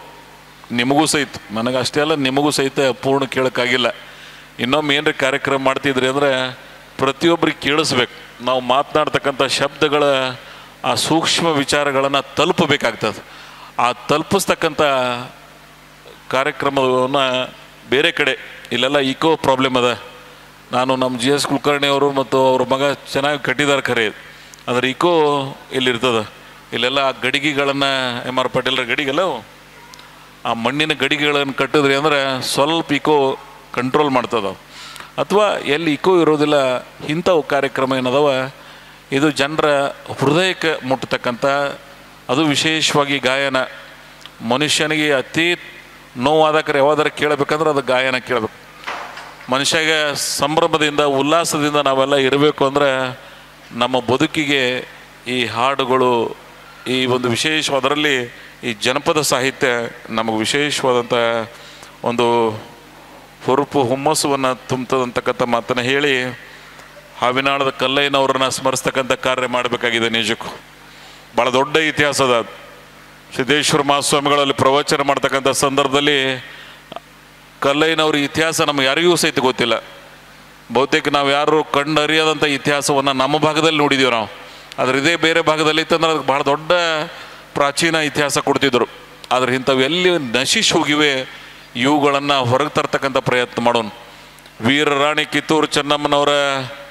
ನಿಮಗೂ ಸಹಿತ ನನಗೆ ಅಷ್ಟೇ ಅಲ್ಲ ನಿಮಗೂ ಸಹಿತ ಪೂರ್ಣ ಕೇಳೋಕ್ಕಾಗಿಲ್ಲ ಇನ್ನೊಮ್ಮೆ ಏನ್ರಿ ಕಾರ್ಯಕ್ರಮ ಮಾಡ್ತಿದ್ರಿ ಅಂದರೆ ಪ್ರತಿಯೊಬ್ಬರಿಗೆ ಕೇಳಿಸ್ಬೇಕು ನಾವು ಮಾತನಾಡ್ತಕ್ಕಂಥ ಶಬ್ದಗಳ ಆ ಸೂಕ್ಷ್ಮ ವಿಚಾರಗಳನ್ನು ತಲುಪಬೇಕಾಗ್ತದೆ ಆ ತಲುಪಿಸ್ತಕ್ಕಂಥ ಕಾರ್ಯಕ್ರಮವನ್ನು ಬೇರೆ ಕಡೆ ಇಲ್ಲೆಲ್ಲ ಇಕೋ ಪ್ರಾಬ್ಲಮ್ ಅದ ನಾನು ನಮ್ಮ ಜಿ ಎಸ್ ಕುಲಕರ್ಣಿ ಅವರು ಮತ್ತು ಅವ್ರ ಮಗ ಚೆನ್ನಾಗಿ ಕಟ್ಟಿದ್ದಾರೆ ಖರೆ ಆದರೆ ಇಕೋ ಇಲ್ಲಿರ್ತದೆ ಇಲ್ಲೆಲ್ಲ ಆ ಗಡಿಗೆಗಳನ್ನು ಎಮ್ ಆರ್ ಪಾಟೀಲ್ರ ಗಡಿಗೆಲ್ಲ ಅವು. ಆ ಮಣ್ಣಿನ ಗಡಿಗೆಗಳನ್ನು ಕಟ್ಟಿದ್ರಿ ಅಂದ್ರೆ ಸ್ವಲ್ಪ ಇಕೋ ಕಂಟ್ರೋಲ್ ಮಾಡ್ತದ ಅಥವಾ ಎಲ್ಲಿ ಇಕೋ ಇರೋದಿಲ್ಲ ಇಂಥವು ಕಾರ್ಯಕ್ರಮ ಏನದವ ಇದು ಜನರ ಹೃದಯಕ್ಕೆ ಮುಟ್ಟತಕ್ಕಂಥ ಅದು ವಿಶೇಷವಾಗಿ ಗಾಯನ ಮನುಷ್ಯನಿಗೆ ಅತಿ ನೋವಾದಕರೆ ಯಾವಾದಾರ ಕೇಳಬೇಕಂದ್ರೆ ಅದು ಗಾಯನ ಕೇಳಬೇಕು ಮನುಷ್ಯಗೆ ಸಂಭ್ರಮದಿಂದ ಉಲ್ಲಾಸದಿಂದ ನಾವೆಲ್ಲ ಇರಬೇಕು ಅಂದರೆ ನಮ್ಮ ಬದುಕಿಗೆ ಈ ಹಾಡುಗಳು ಈ ಒಂದು ವಿಶೇಷವಾದರಲ್ಲಿ ಈ ಜನಪದ ಸಾಹಿತ್ಯ ನಮಗೆ ವಿಶೇಷವಾದಂಥ ಒಂದು ಹುರುಪು ಹುಮ್ಮಸ್ಸನ್ನು ತುಂಬ್ತದಂತಕ್ಕಂಥ ಮಾತನ್ನು ಹೇಳಿ ಹಾವಿನಾಳದ ಕಲ್ಲಯ್ಯನವ್ರನ್ನ ಸ್ಮರಿಸ್ತಕ್ಕಂಥ ಕಾರ್ಯ ಮಾಡಬೇಕಾಗಿದೆ ನಿಜಕ್ಕೂ ಭಾಳ ದೊಡ್ಡ ಇತಿಹಾಸ ಅದ ಅದು. ಸಿದ್ದೇಶ್ವರ ಮಹಾಸ್ವಾಮಿಗಳಲ್ಲಿ ಪ್ರವಚನ ಮಾಡ್ತಕ್ಕಂಥ ಸಂದರ್ಭದಲ್ಲಿ ಕಲ್ಲಯ್ಯನವ್ರ ಇತಿಹಾಸ ನಮ್ಗೆ ಯಾರಿಗೂ ಸಹಿತ ಗೊತ್ತಿಲ್ಲ ಬಹುತೇಕ ನಾವು ಯಾರು ಕಂಡರಿಯದಂಥ ಇತಿಹಾಸವನ್ನು ನಮ್ಮ ಭಾಗದಲ್ಲಿ ನೋಡಿದೀವಿ ನಾವು ಆದ್ರೆ ಇದೇ ಬೇರೆ ಭಾಗದಲ್ಲಿ ಇತ್ತಂದ್ರೆ ಅದಕ್ಕೆ ಭಾಳ ದೊಡ್ಡ ಪ್ರಾಚೀನ ಇತಿಹಾಸ ಕೊಡ್ತಿದ್ರು ಆದ್ರೆ ಇಂಥವು ಎಲ್ಲಿ ನಶಿಸಿ ಹೋಗಿವೆ ಇವುಗಳನ್ನು ಹೊರಗೆ ತರ್ತಕ್ಕಂಥ ಪ್ರಯತ್ನ ಮಾಡೋಣ ವೀರ ರಾಣಿ ಕಿತ್ತೂರು ಚೆನ್ನಮ್ಮನವರ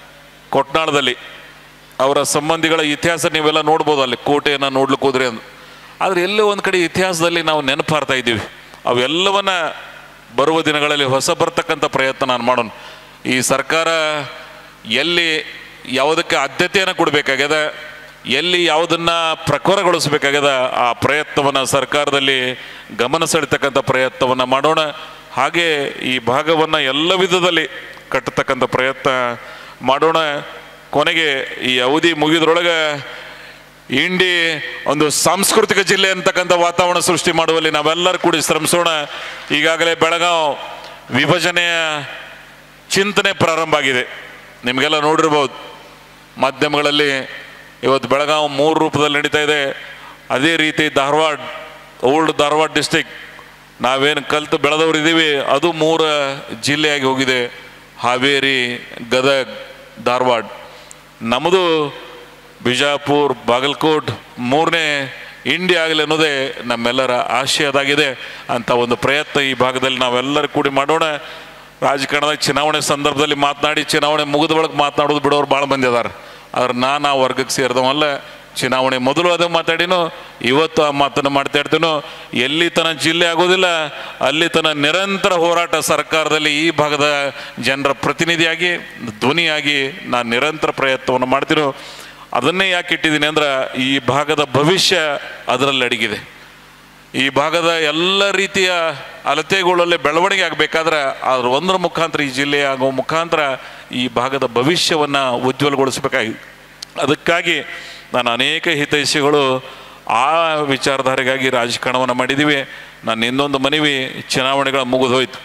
ಕೊಟ್ನಾಳದಲ್ಲಿ ಅವರ ಸಂಬಂಧಿಗಳ ಇತಿಹಾಸ ನೀವೆಲ್ಲ ನೋಡ್ಬೋದು ಅಲ್ಲಿ ಕೋಟೆಯನ್ನು ನೋಡ್ಲಿಕ್ಕೆ ಹೋದ್ರಿ ಅಂದ್ ಆದರೆ ಎಲ್ಲೋ ಒಂದು ಕಡೆ ಇತಿಹಾಸದಲ್ಲಿ ನಾವು ನೆನಪಾರ್ತಾ ಇದ್ದೀವಿ ಅವೆಲ್ಲವನ್ನ ಬರುವ ದಿನಗಳಲ್ಲಿ ಹೊಸ ಬರ್ತಕ್ಕಂಥ ಪ್ರಯತ್ನ ನಾನು ಮಾಡೋಣ ಈ ಸರ್ಕಾರ ಎಲ್ಲಿ ಯಾವುದಕ್ಕೆ ಆದ್ಯತೆಯನ್ನು ಕೊಡಬೇಕಾಗ್ಯದ ಎಲ್ಲಿ ಯಾವುದನ್ನ ಪ್ರಖರಗೊಳಿಸಬೇಕಾಗ್ಯದ ಆ ಪ್ರಯತ್ನವನ್ನು ಸರ್ಕಾರದಲ್ಲಿ ಗಮನ ಸೆಳಿತಕ್ಕಂಥ ಪ್ರಯತ್ನವನ್ನು ಮಾಡೋಣ ಹಾಗೆ ಈ ಭಾಗವನ್ನು ಎಲ್ಲ ವಿಧದಲ್ಲಿ ಕಟ್ಟತಕ್ಕಂಥ ಪ್ರಯತ್ನ ಮಾಡೋಣ ಕೊನೆಗೆ ಈ ಅವಧಿ ಮುಗಿದ್ರೊಳಗೆ ಇಂಡಿ ಒಂದು ಸಾಂಸ್ಕೃತಿಕ ಜಿಲ್ಲೆ ಅಂತಕ್ಕಂಥ ವಾತಾವರಣ ಸೃಷ್ಟಿ ಮಾಡುವಲ್ಲಿ ನಾವೆಲ್ಲರೂ ಕೂಡಿ ಶ್ರಮಿಸೋಣ ಈಗಾಗಲೇ ಬೆಳಗಾವ್ ವಿಭಜನೆಯ ಚಿಂತನೆ ಪ್ರಾರಂಭ ಆಗಿದೆ ನಿಮಗೆಲ್ಲ ನೋಡಿರ್ಬೋದು ಮಾಧ್ಯಮಗಳಲ್ಲಿ ಇವತ್ತು ಬೆಳಗಾವಿ ಮೂರು ರೂಪದಲ್ಲಿ ನಡೀತಾ ಇದೆ ಅದೇ ರೀತಿ ಧಾರವಾಡ ಓಲ್ಡ್ ಧಾರವಾಡ ಡಿಸ್ಟಿಕ್ ನಾವೇನು ಕಲ್ತು ಬೆಳೆದವ್ರು ಇದ್ದೀವಿ ಅದು ಮೂರ ಜಿಲ್ಲೆಯಾಗಿ ಹೋಗಿದೆ ಹಾವೇರಿ ಗದಗ್ ಧಾರವಾಡ ನಮ್ಮದು ಬಿಜಾಪುರ್ ಬಾಗಲಕೋಟ್ ಮೂರನೇ ಇಂಡಿ ಆಗಲಿ ಅನ್ನೋದೇ ನಮ್ಮೆಲ್ಲರ ಆಶಯ ಅದಾಗಿದೆ ಅಂತ ಒಂದು ಪ್ರಯತ್ನ ಈ ಭಾಗದಲ್ಲಿ ನಾವೆಲ್ಲರೂ ಕೂಡಿ ಮಾಡೋಣ ರಾಜಕಾರಣದಾಗ ಚುನಾವಣೆ ಸಂದರ್ಭದಲ್ಲಿ ಮಾತನಾಡಿ ಚುನಾವಣೆ ಮುಗಿದ ಬಳಿಕ ಮಾತನಾಡೋದು ಬಿಡೋರು ಭಾಳ ಮಂದಿ ಅದಾರ ಆದ್ರೆ ನಾನು ಆ ವರ್ಗಕ್ಕೆ ಸೇರಿದವಲ್ಲ ಚುನಾವಣೆ ಮೊದಲು ಅದೇ ಮಾತಾಡಿನೋ ಇವತ್ತು ಆ ಮಾತನ್ನು ಮಾಡ್ತಾ ಇರ್ತೀನೋ ಎಲ್ಲಿ ತನ ಜಿಲ್ಲೆ ಆಗೋದಿಲ್ಲ ಅಲ್ಲಿ ತನ ನಿರಂತರ ಹೋರಾಟ ಸರ್ಕಾರದಲ್ಲಿ ಈ ಭಾಗದ ಜನರ ಪ್ರತಿನಿಧಿಯಾಗಿ ಧ್ವನಿಯಾಗಿ ನಾನು ನಿರಂತರ ಪ್ರಯತ್ನವನ್ನು ಮಾಡ್ತೀನೋ ಅದನ್ನೇ ಯಾಕೆ ಇಟ್ಟಿದ್ದೀನಿ ಅಂದ್ರೆ ಈ ಭಾಗದ ಭವಿಷ್ಯ ಅದರಲ್ಲಿ ಅಡಗಿದೆ ಈ ಭಾಗದ ಎಲ್ಲ ರೀತಿಯ ಅಳತೆಗಳಲ್ಲಿ ಬೆಳವಣಿಗೆ ಆಗಬೇಕಾದ್ರೆ ಅದ್ರ ಒಂದರ ಮುಖಾಂತರ ಈ ಜಿಲ್ಲೆ ಆಗೋ ಮುಖಾಂತರ ಈ ಭಾಗದ ಭವಿಷ್ಯವನ್ನು ಉಜ್ವಲಗೊಳಿಸಬೇಕಾಗಿ ಅದಕ್ಕಾಗಿ ನಾನು ಅನೇಕ ಹಿತೈಷಿಗಳು ಆ ವಿಚಾರಧಾರೆಗಾಗಿ ರಾಜಕಾರಣವನ್ನು ಮಾಡಿದ್ದೀವಿ ನಾನು ಇನ್ನೊಂದು ಮನವಿ ಚುನಾವಣೆಗಳ ಮುಗಿದೋಯ್ತು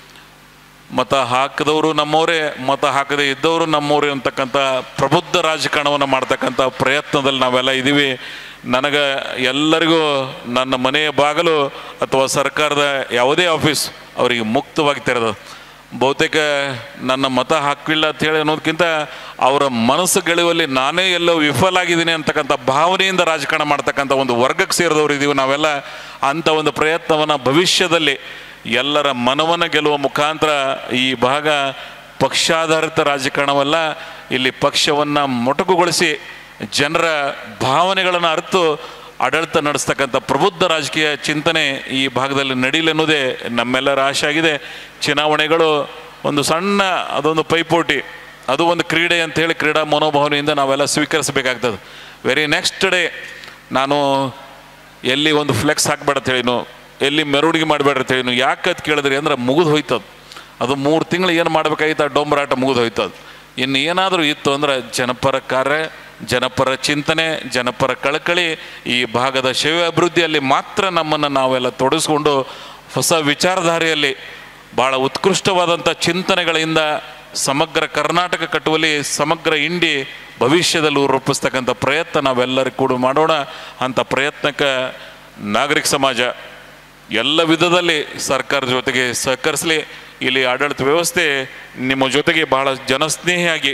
ಮತ ಹಾಕಿದವರು ನಮ್ಮವರೇ ಮತ ಹಾಕದೇ ಇದ್ದವರು ನಮ್ಮವರೇ ಅಂತಕ್ಕಂಥ ಪ್ರಬುದ್ಧ ರಾಜಕಾರಣವನ್ನು ಮಾಡ್ತಕ್ಕಂಥ ಪ್ರಯತ್ನದಲ್ಲಿ ನಾವೆಲ್ಲ ಇದ್ದೀವಿ ನನಗೆ ಎಲ್ಲರಿಗೂ ನನ್ನ ಮನೆಯ ಬಾಗಿಲು ಅಥವಾ ಸರ್ಕಾರದ ಯಾವುದೇ ಆಫೀಸ್ ಅವರಿಗೆ ಮುಕ್ತವಾಗಿ ತೆರೆದ ಬಹುತೇಕ ನನ್ನ ಮತ ಹಾಕಿಲ್ಲ ಅಂತ ಹೇಳಿ ಅನ್ನೋದಕ್ಕಿಂತ ಅವರ ಮನಸ್ಸು ಗೆಳುವಲ್ಲಿ ನಾನೇ ಎಲ್ಲೋ ವಿಫಲ ಆಗಿದ್ದೀನಿ ಅಂತಕ್ಕಂಥ ಭಾವನೆಯಿಂದ ರಾಜಕಾರಣ ಮಾಡ್ತಕ್ಕಂಥ ಒಂದು ವರ್ಗಕ್ಕೆ ಸೇರಿದವರು ಇದ್ದೀವಿ ನಾವೆಲ್ಲ ಅಂಥ ಒಂದು ಪ್ರಯತ್ನವನ್ನು ಭವಿಷ್ಯದಲ್ಲಿ ಎಲ್ಲರ ಮನವನ್ನು ಗೆಲ್ಲುವ ಮುಖಾಂತರ ಈ ಭಾಗ ಪಕ್ಷಾಧಾರಿತ ರಾಜಕಾರಣವಲ್ಲ ಇಲ್ಲಿ ಪಕ್ಷವನ್ನು ಮೊಟಕುಗೊಳಿಸಿ ಜನರ ಭಾವನೆಗಳನ್ನು ಅರಿತು ಆಡಳಿತ ನಡೆಸ್ತಕ್ಕಂಥ ಪ್ರಬುದ್ಧ ರಾಜಕೀಯ ಚಿಂತನೆ ಈ ಭಾಗದಲ್ಲಿ ನಡೀಲಿ ಅನ್ನೋದೇ ನಮ್ಮೆಲ್ಲರ ಆಶೆ ಆಗಿದೆ ಚುನಾವಣೆಗಳು ಒಂದು ಸಣ್ಣ ಅದೊಂದು ಪೈಪೋಟಿ ಅದು ಒಂದು ಕ್ರೀಡೆ ಅಂತ ಹೇಳಿ ಕ್ರೀಡಾ ಮನೋಭಾವನೆಯಿಂದ ನಾವೆಲ್ಲ ಸ್ವೀಕರಿಸಬೇಕಾಗ್ತದೆ ವೆರಿ ನೆಕ್ಸ್ಟ್ ಡೇ ನಾನು ಎಲ್ಲಿ ಒಂದು ಫ್ಲೆಕ್ಸ್ ಹಾಕ್ಬೇಡ ಅಂತ ಹೇಳಿನು ಎಲ್ಲಿ ಮೆರವಣಿಗೆ ಮಾಡಬೇಡ ಅಂತ ಹೇಳಿನು ಯಾಕೆ ಅಂತ ಕೇಳಿದ್ರಿ ಅಂದ್ರೆ ಮುಗಿದು ಹೋಯ್ತದು ಅದು ಮೂರು ತಿಂಗಳು ಏನು ಮಾಡಬೇಕಾಗಿತ್ತು ಆ ಡೊಂಬರಾಟ ಮುಗಿದು ಹೋಯ್ತದು ಇನ್ನು ಏನಾದರೂ ಇತ್ತು ಅಂದ್ರೆ ಜನಪರ ಕಾರ್ಯ ಜನಪರ ಚಿಂತನೆ ಜನಪರ ಕಳಕಳಿ ಈ ಭಾಗದ ಸೇವೆ ಅಭಿವೃದ್ಧಿಯಲ್ಲಿ ಮಾತ್ರ ನಮ್ಮನ್ನು ನಾವೆಲ್ಲ ತೊಡಗಿಸ್ಕೊಂಡು ಹೊಸ ವಿಚಾರಧಾರೆಯಲ್ಲಿ ಭಾಳ ಉತ್ಕೃಷ್ಟವಾದಂಥ ಚಿಂತನೆಗಳಿಂದ ಸಮಗ್ರ ಕರ್ನಾಟಕ ಕಟ್ಟುವಲ್ಲಿ ಸಮಗ್ರ ಇಂಡಿ ಭವಿಷ್ಯದಲ್ಲಿ ರೂಪಿಸ್ತಕ್ಕಂಥ ಪ್ರಯತ್ನ ನಾವೆಲ್ಲರೂ ಕೂಡ ಮಾಡೋಣ ಅಂಥ ಪ್ರಯತ್ನಕ್ಕೆ ನಾಗರಿಕ ಸಮಾಜ ಎಲ್ಲ ವಿಧದಲ್ಲಿ ಸರ್ಕಾರದ ಜೊತೆಗೆ ಸಹಕರಿಸಲಿ ಇಲ್ಲಿ ಆಡಳಿತ ವ್ಯವಸ್ಥೆ ನಿಮ್ಮ ಜೊತೆಗೆ ಬಹಳ ಜನಸ್ನೇಹಿಯಾಗಿ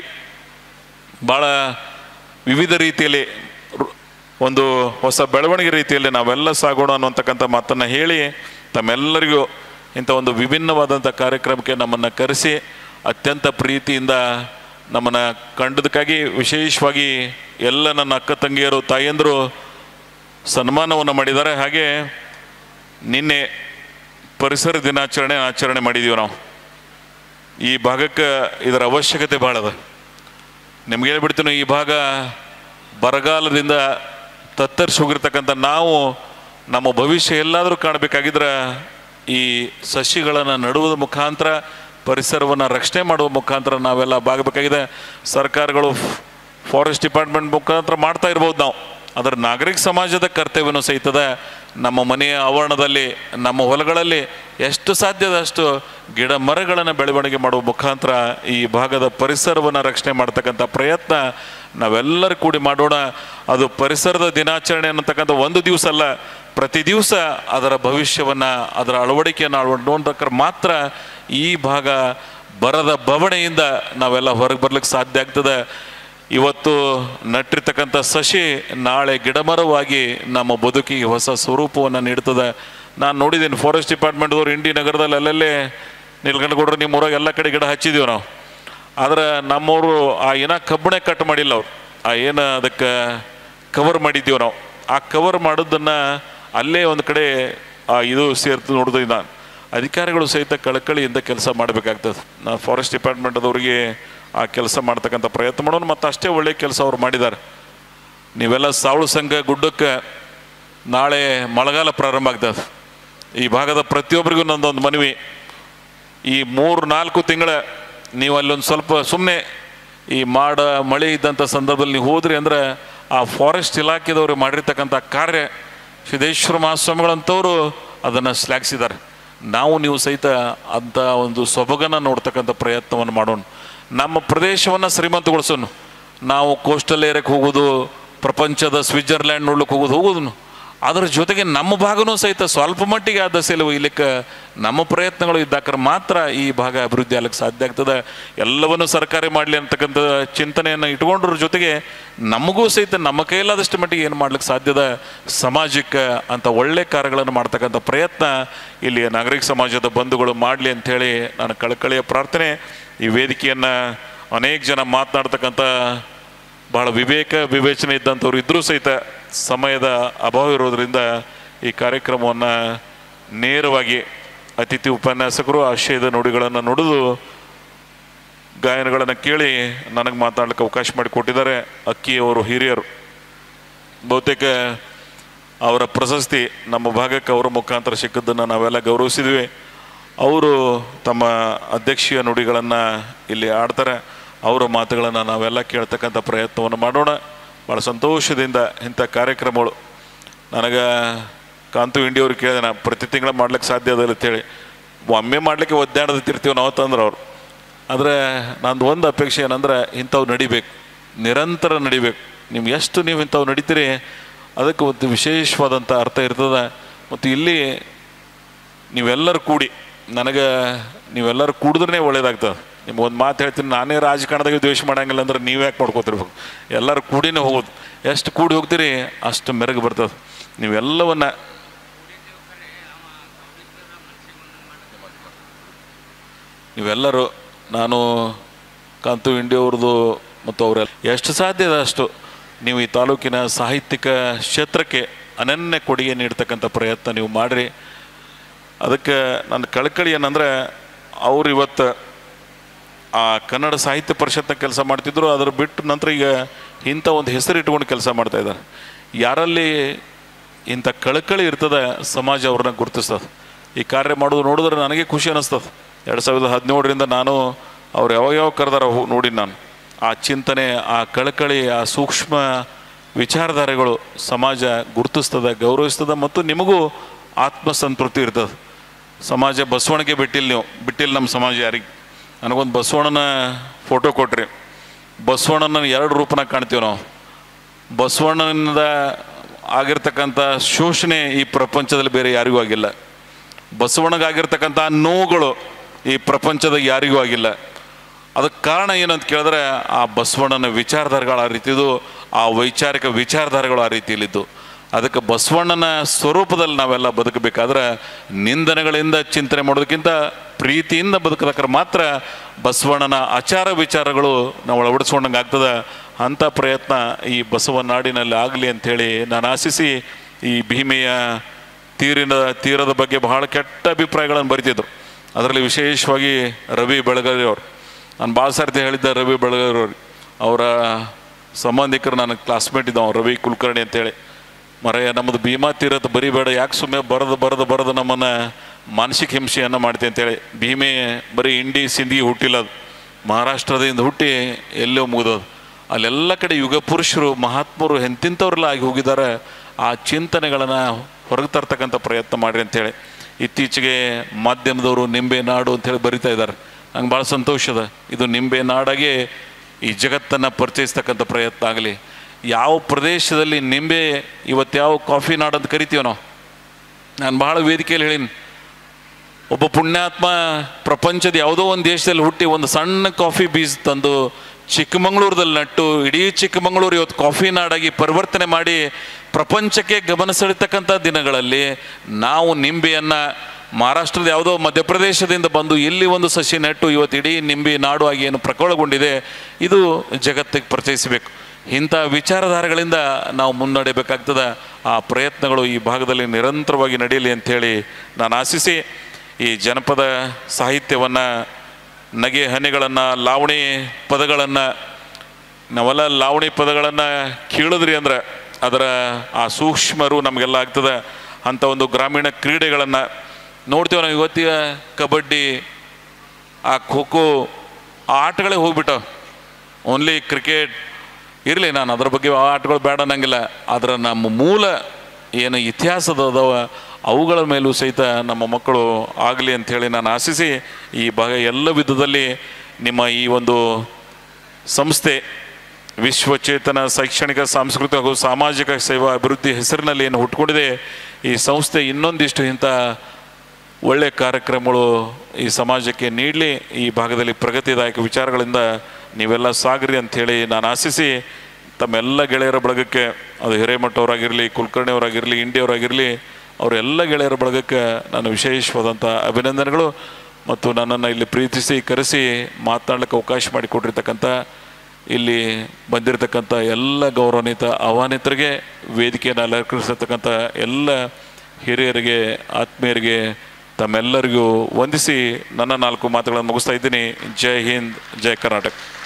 ಭಾಳ ವಿವಿಧ ರೀತಿಯಲ್ಲಿ ರು- ಒಂದು ಹೊಸ ಬೆಳವಣಿಗೆ ರೀತಿಯಲ್ಲಿ ನಾವೆಲ್ಲ ಸಾಗೋಣ ಅನ್ನುವಂತಕ್ಕಂಥ ಮಾತನ್ನು ಹೇಳಿ ತಮ್ಮೆಲ್ಲರಿಗೂ ಇಂಥ ಒಂದು ವಿಭಿನ್ನವಾದಂಥ ಕಾರ್ಯಕ್ರಮಕ್ಕೆ ನಮ್ಮನ್ನು ಕರೆಸಿ ಅತ್ಯಂತ ಪ್ರೀತಿಯಿಂದ ನಮ್ಮನ್ನು ಕಂಡದಕ್ಕಾಗಿ ವಿಶೇಷವಾಗಿ ಎಲ್ಲ ನನ್ನ ಅಕ್ಕ ತಂಗಿಯರು ತಾಯಂದರು ಸನ್ಮಾನವನ್ನು ಮಾಡಿದ್ದಾರೆ ಹಾಗೆ ನಿನ್ನೆ ಪರಿಸರ ದಿನಾಚರಣೆ ಆಚರಣೆ ಮಾಡಿದ್ದೀವಿ ನಾವು ಈ ಭಾಗಕ್ಕೆ ಇದರ ಅವಶ್ಯಕತೆ ಭಾಳ ಅದ ನಿಮ್ಗೆ ಹೇಳ್ಬಿಡ್ತೀನಿ ಈ ಭಾಗ ಬರಗಾಲದಿಂದ ತತ್ತರಿಸಿ ಹೋಗಿರ್ತಕ್ಕಂಥ ನಾವು ನಮ್ಮ ಭವಿಷ್ಯ ಎಲ್ಲಾದರೂ ಕಾಣಬೇಕಾಗಿದ್ರೆ ಈ ಸಸಿಗಳನ್ನು ನಡುವುದ ಮುಖಾಂತರ ಪರಿಸರವನ್ನು ರಕ್ಷಣೆ ಮಾಡುವ ಮುಖಾಂತರ ನಾವೆಲ್ಲ ಬಾಗಬೇಕಾಗಿದೆ ಸರ್ಕಾರಗಳು ಫಾರೆಸ್ಟ್ ಡಿಪಾರ್ಟ್ಮೆಂಟ್ ಮುಖಾಂತರ ಮಾಡ್ತಾ ಇರ್ಬೋದು ನಾವು ಅದರ ನಾಗರಿಕ ಸಮಾಜದ ಕರ್ತವ್ಯನೂ ಸಹಿತದ ನಮ್ಮ ಮನೆಯ ಆವರಣದಲ್ಲಿ ನಮ್ಮ ಹೊಲಗಳಲ್ಲಿ ಎಷ್ಟು ಸಾಧ್ಯದಷ್ಟು ಗಿಡ ಮರಗಳನ್ನು ಬೆಳವಣಿಗೆ ಮಾಡುವ ಮುಖಾಂತರ ಈ ಭಾಗದ ಪರಿಸರವನ್ನು ರಕ್ಷಣೆ ಮಾಡ್ತಕ್ಕಂಥ ಪ್ರಯತ್ನ ನಾವೆಲ್ಲರೂ ಕೂಡಿ ಮಾಡೋಣ ಅದು ಪರಿಸರದ ದಿನಾಚರಣೆ ಅನ್ನತಕ್ಕಂಥ ಒಂದು ದಿವಸ ಅಲ್ಲ ಪ್ರತಿ ದಿವಸ ಅದರ ಭವಿಷ್ಯವನ್ನು ಅದರ ಅಳವಡಿಕೆಯನ್ನು ಅಳವಡಿಕೆ ಮಾತ್ರ ಈ ಭಾಗ ಬರದ ಬವಣೆಯಿಂದ ನಾವೆಲ್ಲ ಹೊರಗೆ ಬರ್ಲಿಕ್ಕೆ ಸಾಧ್ಯ ಆಗ್ತದೆ ಇವತ್ತು ನಟ್ಟಿರ್ತಕ್ಕಂಥ ಸಸಿ ನಾಳೆ ಗಿಡಮರವಾಗಿ ನಮ್ಮ ಬದುಕಿಗೆ ಹೊಸ ಸ್ವರೂಪವನ್ನು ನೀಡ್ತದೆ ನಾನು ನೋಡಿದ್ದೀನಿ ಫಾರೆಸ್ಟ್ ಡಿಪಾರ್ಟ್ಮೆಂಟ್ದವ್ರು ಇಂಡಿ ನಗರದಲ್ಲಿ ಅಲ್ಲಲ್ಲೇ ನಿಲ್ಕೊಂಡು ಕೊಡ್ರಿ ನಿಮ್ಮ ಊರಾಗ ಎಲ್ಲ ಕಡೆ ಗಿಡ ಹಚ್ಚಿದೀವಿ ನಾವು ಆದ್ರೆ ನಮ್ಮವರು ಆ ಏನ ಕಬ್ಬಣೆ ಕಟ್ ಮಾಡಿಲ್ಲ ಅವ್ರು ಆ ಏನು ಅದಕ್ಕೆ ಕವರ್ ಮಾಡಿದ್ದೀವಿ ನಾವು ಆ ಕವರ್ ಮಾಡೋದನ್ನು ಅಲ್ಲೇ ಒಂದು ಕಡೆ ಆ ಇದು ಸೇರ್ತು ನೋಡಿದ್ವಿ ನಾನು ಅಧಿಕಾರಿಗಳು ಸಹಿತ ಕಳಕಳಿಯಿಂದ ಕೆಲಸ ಮಾಡಬೇಕಾಗ್ತದೆ ನಾ ಫಾರೆಸ್ಟ್ ಡಿಪಾರ್ಟ್ಮೆಂಟ್ದವ್ರಿಗೆ ಆ ಕೆಲಸ ಮಾಡ್ತಕ್ಕಂಥ ಪ್ರಯತ್ನ ಮಾಡೋಣ ಮತ್ತು ಅಷ್ಟೇ ಒಳ್ಳೆ ಕೆಲಸ ಅವ್ರು ಮಾಡಿದ್ದಾರೆ ನೀವೆಲ್ಲ ಸಾವಳು ಸಂಘ ಗುಡ್ಡಕ್ಕೆ ನಾಳೆ ಮಳೆಗಾಲ ಪ್ರಾರಂಭ ಆಗ್ತದೆ ಈ ಭಾಗದ ಪ್ರತಿಯೊಬ್ಬರಿಗೂ ನಂದೊಂದು ಮನವಿ ಈ ಮೂರು ನಾಲ್ಕು ತಿಂಗಳ ನೀವು ಅಲ್ಲೊಂದು ಸ್ವಲ್ಪ ಸುಮ್ಮನೆ ಈ ಮಾಡ ಮಳೆ ಇದ್ದಂಥ ಸಂದರ್ಭದಲ್ಲಿ ನೀವು ಹೋದ್ರಿ ಅಂದ್ರೆ ಆ ಫಾರೆಸ್ಟ್ ಇಲಾಖೆದವರು ಮಾಡಿರ್ತಕ್ಕಂಥ ಕಾರ್ಯ ಸಿದ್ದೇಶ್ವರ ಮಹಾಸ್ವಾಮಿಗಳಂಥವರು ಅದನ್ನು ಶ್ಲಾಘಿಸಿದ್ದಾರೆ ನಾವು ನೀವು ಸಹಿತ ಅಂಥ ಒಂದು ಸೊಬಗನ್ನು ನೋಡ್ತಕ್ಕಂಥ ಪ್ರಯತ್ನವನ್ನು ಮಾಡೋಣ ನಮ್ಮ ಪ್ರದೇಶವನ್ನು ಶ್ರೀಮಂತಗೊಳಿಸೋಣ ನಾವು ಕೋಸ್ಟಲ್ ಏರಿಯಾಕ್ಕೆ ಹೋಗೋದು ಪ್ರಪಂಚದ ಸ್ವಿಟ್ಜರ್ಲ್ಯಾಂಡ್ ನೋಡ್ಲಿಕ್ಕೆ ಹೋಗೋದು ಹೋಗೋದು ಅದರ ಜೊತೆಗೆ ನಮ್ಮ ಭಾಗನೂ ಸಹಿತ ಸ್ವಲ್ಪ ಮಟ್ಟಿಗೆ ಆದ ಸೆಲವು ಒಯ್ಲಿಕ್ಕೆ ನಮ್ಮ ಪ್ರಯತ್ನಗಳು ಇದ್ದಾಕ ಮಾತ್ರ ಈ ಭಾಗ ಅಭಿವೃದ್ಧಿ ಆಗ್ಲಿಕ್ಕೆ ಸಾಧ್ಯ ಆಗ್ತದೆ ಎಲ್ಲವನ್ನು ಸರ್ಕಾರಿ ಮಾಡಲಿ ಅಂತಕ್ಕಂಥ ಚಿಂತನೆಯನ್ನು ಇಟ್ಕೊಂಡ್ರ ಜೊತೆಗೆ ನಮಗೂ ಸಹಿತ ನಮ್ಮ ಕೈಲಾದಷ್ಟು ಮಟ್ಟಿಗೆ ಏನು ಮಾಡ್ಲಿಕ್ಕೆ ಸಾಧ್ಯದ ಸಮಾಜಕ್ಕೆ ಅಂತ ಒಳ್ಳೆ ಕಾರ್ಯಗಳನ್ನು ಮಾಡ್ತಕ್ಕಂಥ ಪ್ರಯತ್ನ ಇಲ್ಲಿ ನಾಗರಿಕ ಸಮಾಜದ ಬಂಧುಗಳು ಮಾಡಲಿ ಅಂಥೇಳಿ ನಾನು ಕಳಕಳಿಯ ಪ್ರಾರ್ಥನೆ ಈ ವೇದಿಕೆಯನ್ನು ಅನೇಕ ಜನ ಮಾತನಾಡ್ತಕ್ಕಂಥ ಬಹಳ ವಿವೇಕ ವಿವೇಚನೆ ಇದ್ದಂಥವ್ರು ಇದ್ರೂ ಸಹಿತ ಸಮಯದ ಅಭಾವ ಇರೋದ್ರಿಂದ ಈ ಕಾರ್ಯಕ್ರಮವನ್ನು ನೇರವಾಗಿ ಅತಿಥಿ ಉಪನ್ಯಾಸಕರು ಆಶಯದ ನುಡಿಗಳನ್ನು ನುಡಿದು ಗಾಯನಗಳನ್ನು ಕೇಳಿ ನನಗೆ ಮಾತಾಡ್ಲಿಕ್ಕೆ ಅವಕಾಶ ಮಾಡಿಕೊಟ್ಟಿದ್ದಾರೆ ಅಕ್ಕಿಯವರು ಹಿರಿಯರು ಬಹುತೇಕ ಅವರ ಪ್ರಶಸ್ತಿ ನಮ್ಮ ಭಾಗಕ್ಕೆ ಅವರ ಮುಖಾಂತರ ಸಿಕ್ಕದ್ದನ್ನು ನಾವೆಲ್ಲ ಗೌರವಿಸಿದ್ವಿ ಅವರು ತಮ್ಮ ಅಧ್ಯಕ್ಷೀಯ ನುಡಿಗಳನ್ನು ಇಲ್ಲಿ ಆಡ್ತಾರೆ ಅವರ ಮಾತುಗಳನ್ನು ನಾವೆಲ್ಲ ಕೇಳ್ತಕ್ಕಂಥ ಪ್ರಯತ್ನವನ್ನು ಮಾಡೋಣ ಭಾಳ ಸಂತೋಷದಿಂದ ಇಂಥ ಕಾರ್ಯಕ್ರಮಗಳು ನನಗೆ ಕಾಂತು ಇಂಡಿಯವ್ರು ಕೇಳಿದೆ ನಾ ಪ್ರತಿ ತಿಂಗಳು ಮಾಡ್ಲಿಕ್ಕೆ ಸಾಧ್ಯ ಅದಲ್ಲ ಅಂತೇಳಿ ಒಮ್ಮೆ ಮಾಡಲಿಕ್ಕೆ ಒದ್ದಾಡದಿರ್ತೀವಿ ನಾವು ತಂದ್ರೆ ಅವ್ರು ಆದರೆ ನಂದು ಒಂದು ಅಪೇಕ್ಷೆ ಏನಂದ್ರೆ ಇಂಥವು ನಡಿಬೇಕು ನಿರಂತರ ನಡಿಬೇಕು ನೀವು ಎಷ್ಟು ನೀವು ಇಂಥವು ನಡೀತೀರಿ ಅದಕ್ಕೆ ಒಂದು ವಿಶೇಷವಾದಂಥ ಅರ್ಥ ಇರ್ತದೆ ಮತ್ತು ಇಲ್ಲಿ ನೀವೆಲ್ಲರೂ ಕೂಡಿ ನನಗೆ ನೀವೆಲ್ಲರೂ ಕೂಡಿದ್ರೆ ಒಳ್ಳೇದಾಗ್ತದೆ ನಿಮ್ಗೆ ಒಂದು ಮಾತು ಹೇಳ್ತೀನಿ ನಾನೇ ರಾಜಕಾರಣದಾಗ ದ್ವೇಷ ಮಾಡಂಗಿಲ್ಲ ಅಂದ್ರೆ ನೀವು ಯಾಕೆ ಮಾಡ್ಕೋತಿರ್ಬೇಕು ಎಲ್ಲರೂ ಕೂಡಿನೇ ಹೋಗೋದು ಎಷ್ಟು ಕೂಡಿ ಹೋಗ್ತೀರಿ ಅಷ್ಟು ಮೆರುಗು ಬರ್ತದೆ ನೀವೆಲ್ಲವನ್ನ ನೀವೆಲ್ಲರೂ ನಾನು ಕಾಂತು ಇಂಡಿಯವ್ರದ್ದು ಮತ್ತು ಅವರೆಲ್ಲ ಎಷ್ಟು ಸಾಧ್ಯ ಇದೆ ಅಷ್ಟು ನೀವು ಈ ತಾಲೂಕಿನ ಸಾಹಿತ್ಯಿಕ ಕ್ಷೇತ್ರಕ್ಕೆ ಅನನ್ಯ ಕೊಡುಗೆ ನೀಡ್ತಕ್ಕಂಥ ಪ್ರಯತ್ನ ನೀವು ಮಾಡಿರಿ ಅದಕ್ಕೆ ನನ್ನ ಕಳಕಳಿ ಏನಂದರೆ ಅವ್ರು ಇವತ್ತು ಆ ಕನ್ನಡ ಸಾಹಿತ್ಯ ಪರಿಷತ್ನ ಕೆಲಸ ಮಾಡ್ತಿದ್ರು ಅದರ ಬಿಟ್ಟು ನಂತರ ಈಗ ಇಂಥ ಒಂದು ಹೆಸರು ಇಟ್ಕೊಂಡು ಕೆಲಸ ಮಾಡ್ತಾ ಇದ್ದಾರೆ ಯಾರಲ್ಲಿ ಇಂಥ ಕಳಕಳಿ ಇರ್ತದೆ ಸಮಾಜ ಅವ್ರನ್ನ ಗುರುತಿಸ್ತದೆ ಈ ಕಾರ್ಯ ಮಾಡೋದು ನೋಡಿದ್ರೆ ನನಗೆ ಖುಷಿ ಅನ್ನಿಸ್ತದೆ ಎರಡು ಸಾವಿರದ ಹದಿನೇಳರಿಂದ ನಾನು ಅವ್ರು ಯಾವ ಯಾವ ಕರೆದಾರ ಹೋ ನೋಡಿ ನಾನು ಆ ಚಿಂತನೆ ಆ ಕಳಕಳಿ ಆ ಸೂಕ್ಷ್ಮ ವಿಚಾರಧಾರೆಗಳು ಸಮಾಜ ಗುರುತಿಸ್ತದೆ ಗೌರವಿಸ್ತದೆ ಮತ್ತು ನಿಮಗೂ ಆತ್ಮಸಂತೃಪ್ತಿ ಇರ್ತದೆ ಸಮಾಜ ಬಸವಣಿಗೆ ಬಿಟ್ಟಿಲ್ಲ ನೀವು ಬಿಟ್ಟಿಲ್ಲ ನಮ್ಮ ಸಮಾಜ ಯಾರಿಗೆ ನನಗೊಂದು ಬಸವಣ್ಣನ ಫೋಟೋ ಕೊಟ್ರಿ ಬಸವಣ್ಣನ ಎರಡು ರೂಪನ ಕಾಣ್ತೀವಿ ನಾವು ಬಸವಣ್ಣನಿಂದ ಆಗಿರ್ತಕ್ಕಂಥ ಶೋಷಣೆ ಈ ಪ್ರಪಂಚದಲ್ಲಿ ಬೇರೆ ಯಾರಿಗೂ ಆಗಿಲ್ಲ ಬಸವಣ್ಣಗಾಗಿರ್ತಕ್ಕಂಥ ನೋವುಗಳು ಈ ಪ್ರಪಂಚದ ಯಾರಿಗೂ ಆಗಿಲ್ಲ ಅದಕ್ಕೆ ಕಾರಣ ಏನು ಅಂತ ಕೇಳಿದ್ರೆ ಆ ಬಸವಣ್ಣನ ವಿಚಾರಧಾರೆಗಳು ಆ ರೀತಿದು ಆ ವೈಚಾರಿಕ ವಿಚಾರಧಾರೆಗಳು ಆ ರೀತಿಯಲ್ಲಿದ್ದು ಅದಕ್ಕೆ ಬಸವಣ್ಣನ ಸ್ವರೂಪದಲ್ಲಿ ನಾವೆಲ್ಲ ಬದುಕಬೇಕಾದ್ರೆ ನಿಂದನೆಗಳಿಂದ ಚಿಂತನೆ ಮಾಡೋದಕ್ಕಿಂತ ಪ್ರೀತಿಯಿಂದ ಬದುಕದಕ್ಕೆ ಮಾತ್ರ ಬಸವಣ್ಣನ ಆಚಾರ ವಿಚಾರಗಳು ನಾವು ಅಳವಡಿಸ್ಕೊಂಡಂಗೆ ಆಗ್ತದೆ ಅಂಥ ಪ್ರಯತ್ನ ಈ ಬಸವ ನಾಡಿನಲ್ಲಿ ಆಗಲಿ ಅಂಥೇಳಿ ನಾನು ಆಶಿಸಿ ಈ ಭೀಮೆಯ ತೀರಿನ ತೀರದ ಬಗ್ಗೆ ಬಹಳ ಕೆಟ್ಟ ಅಭಿಪ್ರಾಯಗಳನ್ನು ಬರಿತಿದ್ರು ಅದರಲ್ಲಿ ವಿಶೇಷವಾಗಿ ರವಿ ಬೆಳಗಾವಿ ಅವರು ನಾನು ಭಾಳ ಸರ್ತಿ ಹೇಳಿದ್ದೆ ರವಿ ಬೆಳಗಾವಿ ಅವ್ರಿಗೆ ಅವರ ಸಂಬಂಧಿಕರು ನನ್ನ ಕ್ಲಾಸ್ಮೇಟ್ ಇದ್ದಾವೆ ರವಿ ಕುಲಕರ್ಣಿ ಅಂತೇಳಿ ಮರೆಯ ನಮ್ಮದು ಭೀಮಾ ತೀರത്ത് ಬರಿಬೇಡ ಯಾಕೆ ಸುಮ್ಮನೆ ಬರೆದು ಬರೆದು ಬರೆದು ನಮ್ಮನ್ನು ಮಾನಸಿಕ ಹಿಂಸೆಯನ್ನು ಮಾಡ್ತಿ ಅಂತೇಳಿ ಭೀಮೆ ಬರೀ ಇಂಡಿ ಸಿಂಧಿಗೆ ಹುಟ್ಟಿಲ್ಲ ಅದು ಮಹಾರಾಷ್ಟ್ರದಿಂದ ಹುಟ್ಟಿ ಎಲ್ಲೋ ಮುಗಿದದು ಅಲ್ಲೆಲ್ಲ ಕಡೆ ಯುಗ ಪುರುಷರು ಮಹಾತ್ಮರು ಎಂತಿಂಥವ್ರೆಲ್ಲ ಆಗಿ ಹೋಗಿದ್ದಾರೆ ಆ ಚಿಂತನೆಗಳನ್ನು ಹೊರಗೆ ತರ್ತಕ್ಕಂಥ ಪ್ರಯತ್ನ ಮಾಡಿರಿ ಅಂತೇಳಿ ಇತ್ತೀಚೆಗೆ ಮಾಧ್ಯಮದವರು ನಿಂಬೆ ನಾಡು ಅಂತೇಳಿ ಬರಿತಾ ಇದ್ದಾರೆ ನಂಗೆ ಭಾಳ ಸಂತೋಷ ಅದ ಇದು ನಿಂಬೆ ನಾಡಾಗೆ ಈ ಜಗತ್ತನ್ನು ಪರಿಚಯಿಸ್ತಕ್ಕಂಥ ಪ್ರಯತ್ನ ಆಗಲಿ ಯಾವ ಪ್ರದೇಶದಲ್ಲಿ ನಿಂಬೆ ಇವತ್ತು ಯಾವ ಕಾಫಿ ನಾಡು ಅಂತ ಕರಿತೀವಿ ನಾವು ನಾನು ಭಾಳ ವೇದಿಕೆಯಲ್ಲಿ ಹೇಳೀನಿ ಒಬ್ಬ ಪುಣ್ಯಾತ್ಮ ಪ್ರಪಂಚದ ಯಾವುದೋ ಒಂದು ದೇಶದಲ್ಲಿ ಹುಟ್ಟಿ ಒಂದು ಸಣ್ಣ ಕಾಫಿ ಬೀಜ ತಂದು ಚಿಕ್ಕಮಗಳೂರದಲ್ಲಿ ನಟ್ಟು ಇಡೀ ಚಿಕ್ಕಮಗಳೂರು ಇವತ್ತು ಕಾಫಿ ನಾಡಾಗಿ ಪರಿವರ್ತನೆ ಮಾಡಿ ಪ್ರಪಂಚಕ್ಕೆ ಗಮನ ಸೆಳೀತಕ್ಕಂಥ ದಿನಗಳಲ್ಲಿ ನಾವು ನಿಂಬೆಯನ್ನು ಮಹಾರಾಷ್ಟ್ರದ ಯಾವುದೋ ಮಧ್ಯಪ್ರದೇಶದಿಂದ ಬಂದು ಇಲ್ಲಿ ಒಂದು ಸಸಿ ನೆಟ್ಟು ಇವತ್ತು ಇಡೀ ನಿಂಬಿ ನಾಡು ಆಗಿ ಏನು ಪ್ರಕಟಗೊಂಡಿದೆ ಇದು ಜಗತ್ತಿಗೆ ಪರಿಚಯಿಸಬೇಕು ಇಂಥ ವಿಚಾರಧಾರೆಗಳಿಂದ ನಾವು ಮುನ್ನಡೆಯಬೇಕಾಗ್ತದೆ ಆ ಪ್ರಯತ್ನಗಳು ಈ ಭಾಗದಲ್ಲಿ ನಿರಂತರವಾಗಿ ನಡೆಯಲಿ ಅಂಥೇಳಿ ನಾನು ಆಶಿಸಿ ಈ ಜನಪದ ಸಾಹಿತ್ಯವನ್ನು ನಗೆ ಹನಿಗಳನ್ನು ಲಾವಣಿ ಪದಗಳನ್ನು ನಾವೆಲ್ಲ ಲಾವಣಿ ಪದಗಳನ್ನು ಕೇಳಿದ್ರಿ ಅಂದ್ರೆ ಅದರ ಆ ಸೂಕ್ಷ್ಮರು ನಮಗೆಲ್ಲ ಆಗ್ತದೆ ಅಂಥ ಒಂದು ಗ್ರಾಮೀಣ ಕ್ರೀಡೆಗಳನ್ನು ನೋಡ್ತೀವಿ ನಾವು ಇವತ್ತಿಗೆ ಕಬಡ್ಡಿ ಆ ಖೋ ಖೋ ಆ ಆಟಗಳೇ ಹೋಗ್ಬಿಟ್ಟವು ಓನ್ಲಿ ಕ್ರಿಕೆಟ್ ಇರಲಿ ನಾನು ಅದ್ರ ಬಗ್ಗೆ ಆ ಆಟಗಳು ಬೇಡ ಅನ್ನಂಗಿಲ್ಲ ಅದರ ನಮ್ಮ ಮೂಲ ಏನು ಇತಿಹಾಸದ ಅದಾವ ಅವುಗಳ ಮೇಲೂ ಸಹಿತ ನಮ್ಮ ಮಕ್ಕಳು ಆಗಲಿ ಅಂಥೇಳಿ ನಾನು ಆಶಿಸಿ ಈ ಭಾಗ ಎಲ್ಲ ವಿಧದಲ್ಲಿ ನಿಮ್ಮ ಈ ಒಂದು ಸಂಸ್ಥೆ ವಿಶ್ವಚೇತನ ಶೈಕ್ಷಣಿಕ ಸಾಂಸ್ಕೃತಿಕ ಹಾಗೂ ಸಾಮಾಜಿಕ ಸೇವಾ ಅಭಿವೃದ್ಧಿ ಹೆಸರಿನಲ್ಲಿ ಏನು ಹುಟ್ಕೊಂಡಿದೆ ಈ ಸಂಸ್ಥೆ ಇನ್ನೊಂದಿಷ್ಟು ಇಂಥ ಒಳ್ಳೆ ಕಾರ್ಯಕ್ರಮಗಳು ಈ ಸಮಾಜಕ್ಕೆ ನೀಡಲಿ ಈ ಭಾಗದಲ್ಲಿ ಪ್ರಗತಿದಾಯಕ ವಿಚಾರಗಳಿಂದ ನೀವೆಲ್ಲ ಸಾಗ್ರಿ ಅಂಥೇಳಿ ನಾನು ಆಶಿಸಿ ತಮ್ಮೆಲ್ಲ ಗೆಳೆಯರ ಬಳಗಕ್ಕೆ ಅದು ಹಿರೇಮಠವರಾಗಿರಲಿ ಕುಲಕರ್ಣಿಯವರಾಗಿರಲಿ ಇಂಡಿಯವರಾಗಿರಲಿ ಅವರೆಲ್ಲ ಗೆಳೆಯರ ಬಳಗಕ್ಕೆ ನಾನು ವಿಶೇಷವಾದಂಥ ಅಭಿನಂದನೆಗಳು ಮತ್ತು ನನ್ನನ್ನು ಇಲ್ಲಿ ಪ್ರೀತಿಸಿ ಕರೆಸಿ ಮಾತನಾಡಲಿಕ್ಕೆ ಅವಕಾಶ ಮಾಡಿಕೊಟ್ಟಿರ್ತಕ್ಕಂಥ ಇಲ್ಲಿ ಬಂದಿರತಕ್ಕಂಥ ಎಲ್ಲ ಗೌರವಾನ್ವಿತ ಆಹ್ವಾನಿತರಿಗೆ ವೇದಿಕೆಯನ್ನು ಅಲಂಕರಿಸಿರ್ತಕ್ಕಂಥ ಎಲ್ಲ ಹಿರಿಯರಿಗೆ ಆತ್ಮೀಯರಿಗೆ ತಮ್ಮೆಲ್ಲರಿಗೂ ವಂದಿಸಿ ನನ್ನ ನಾಲ್ಕು ಮಾತುಗಳನ್ನು ಮುಗಿಸ್ತಾ ಇದ್ದೀನಿ ಜೈ ಹಿಂದ್ ಜೈ ಕರ್ನಾಟಕ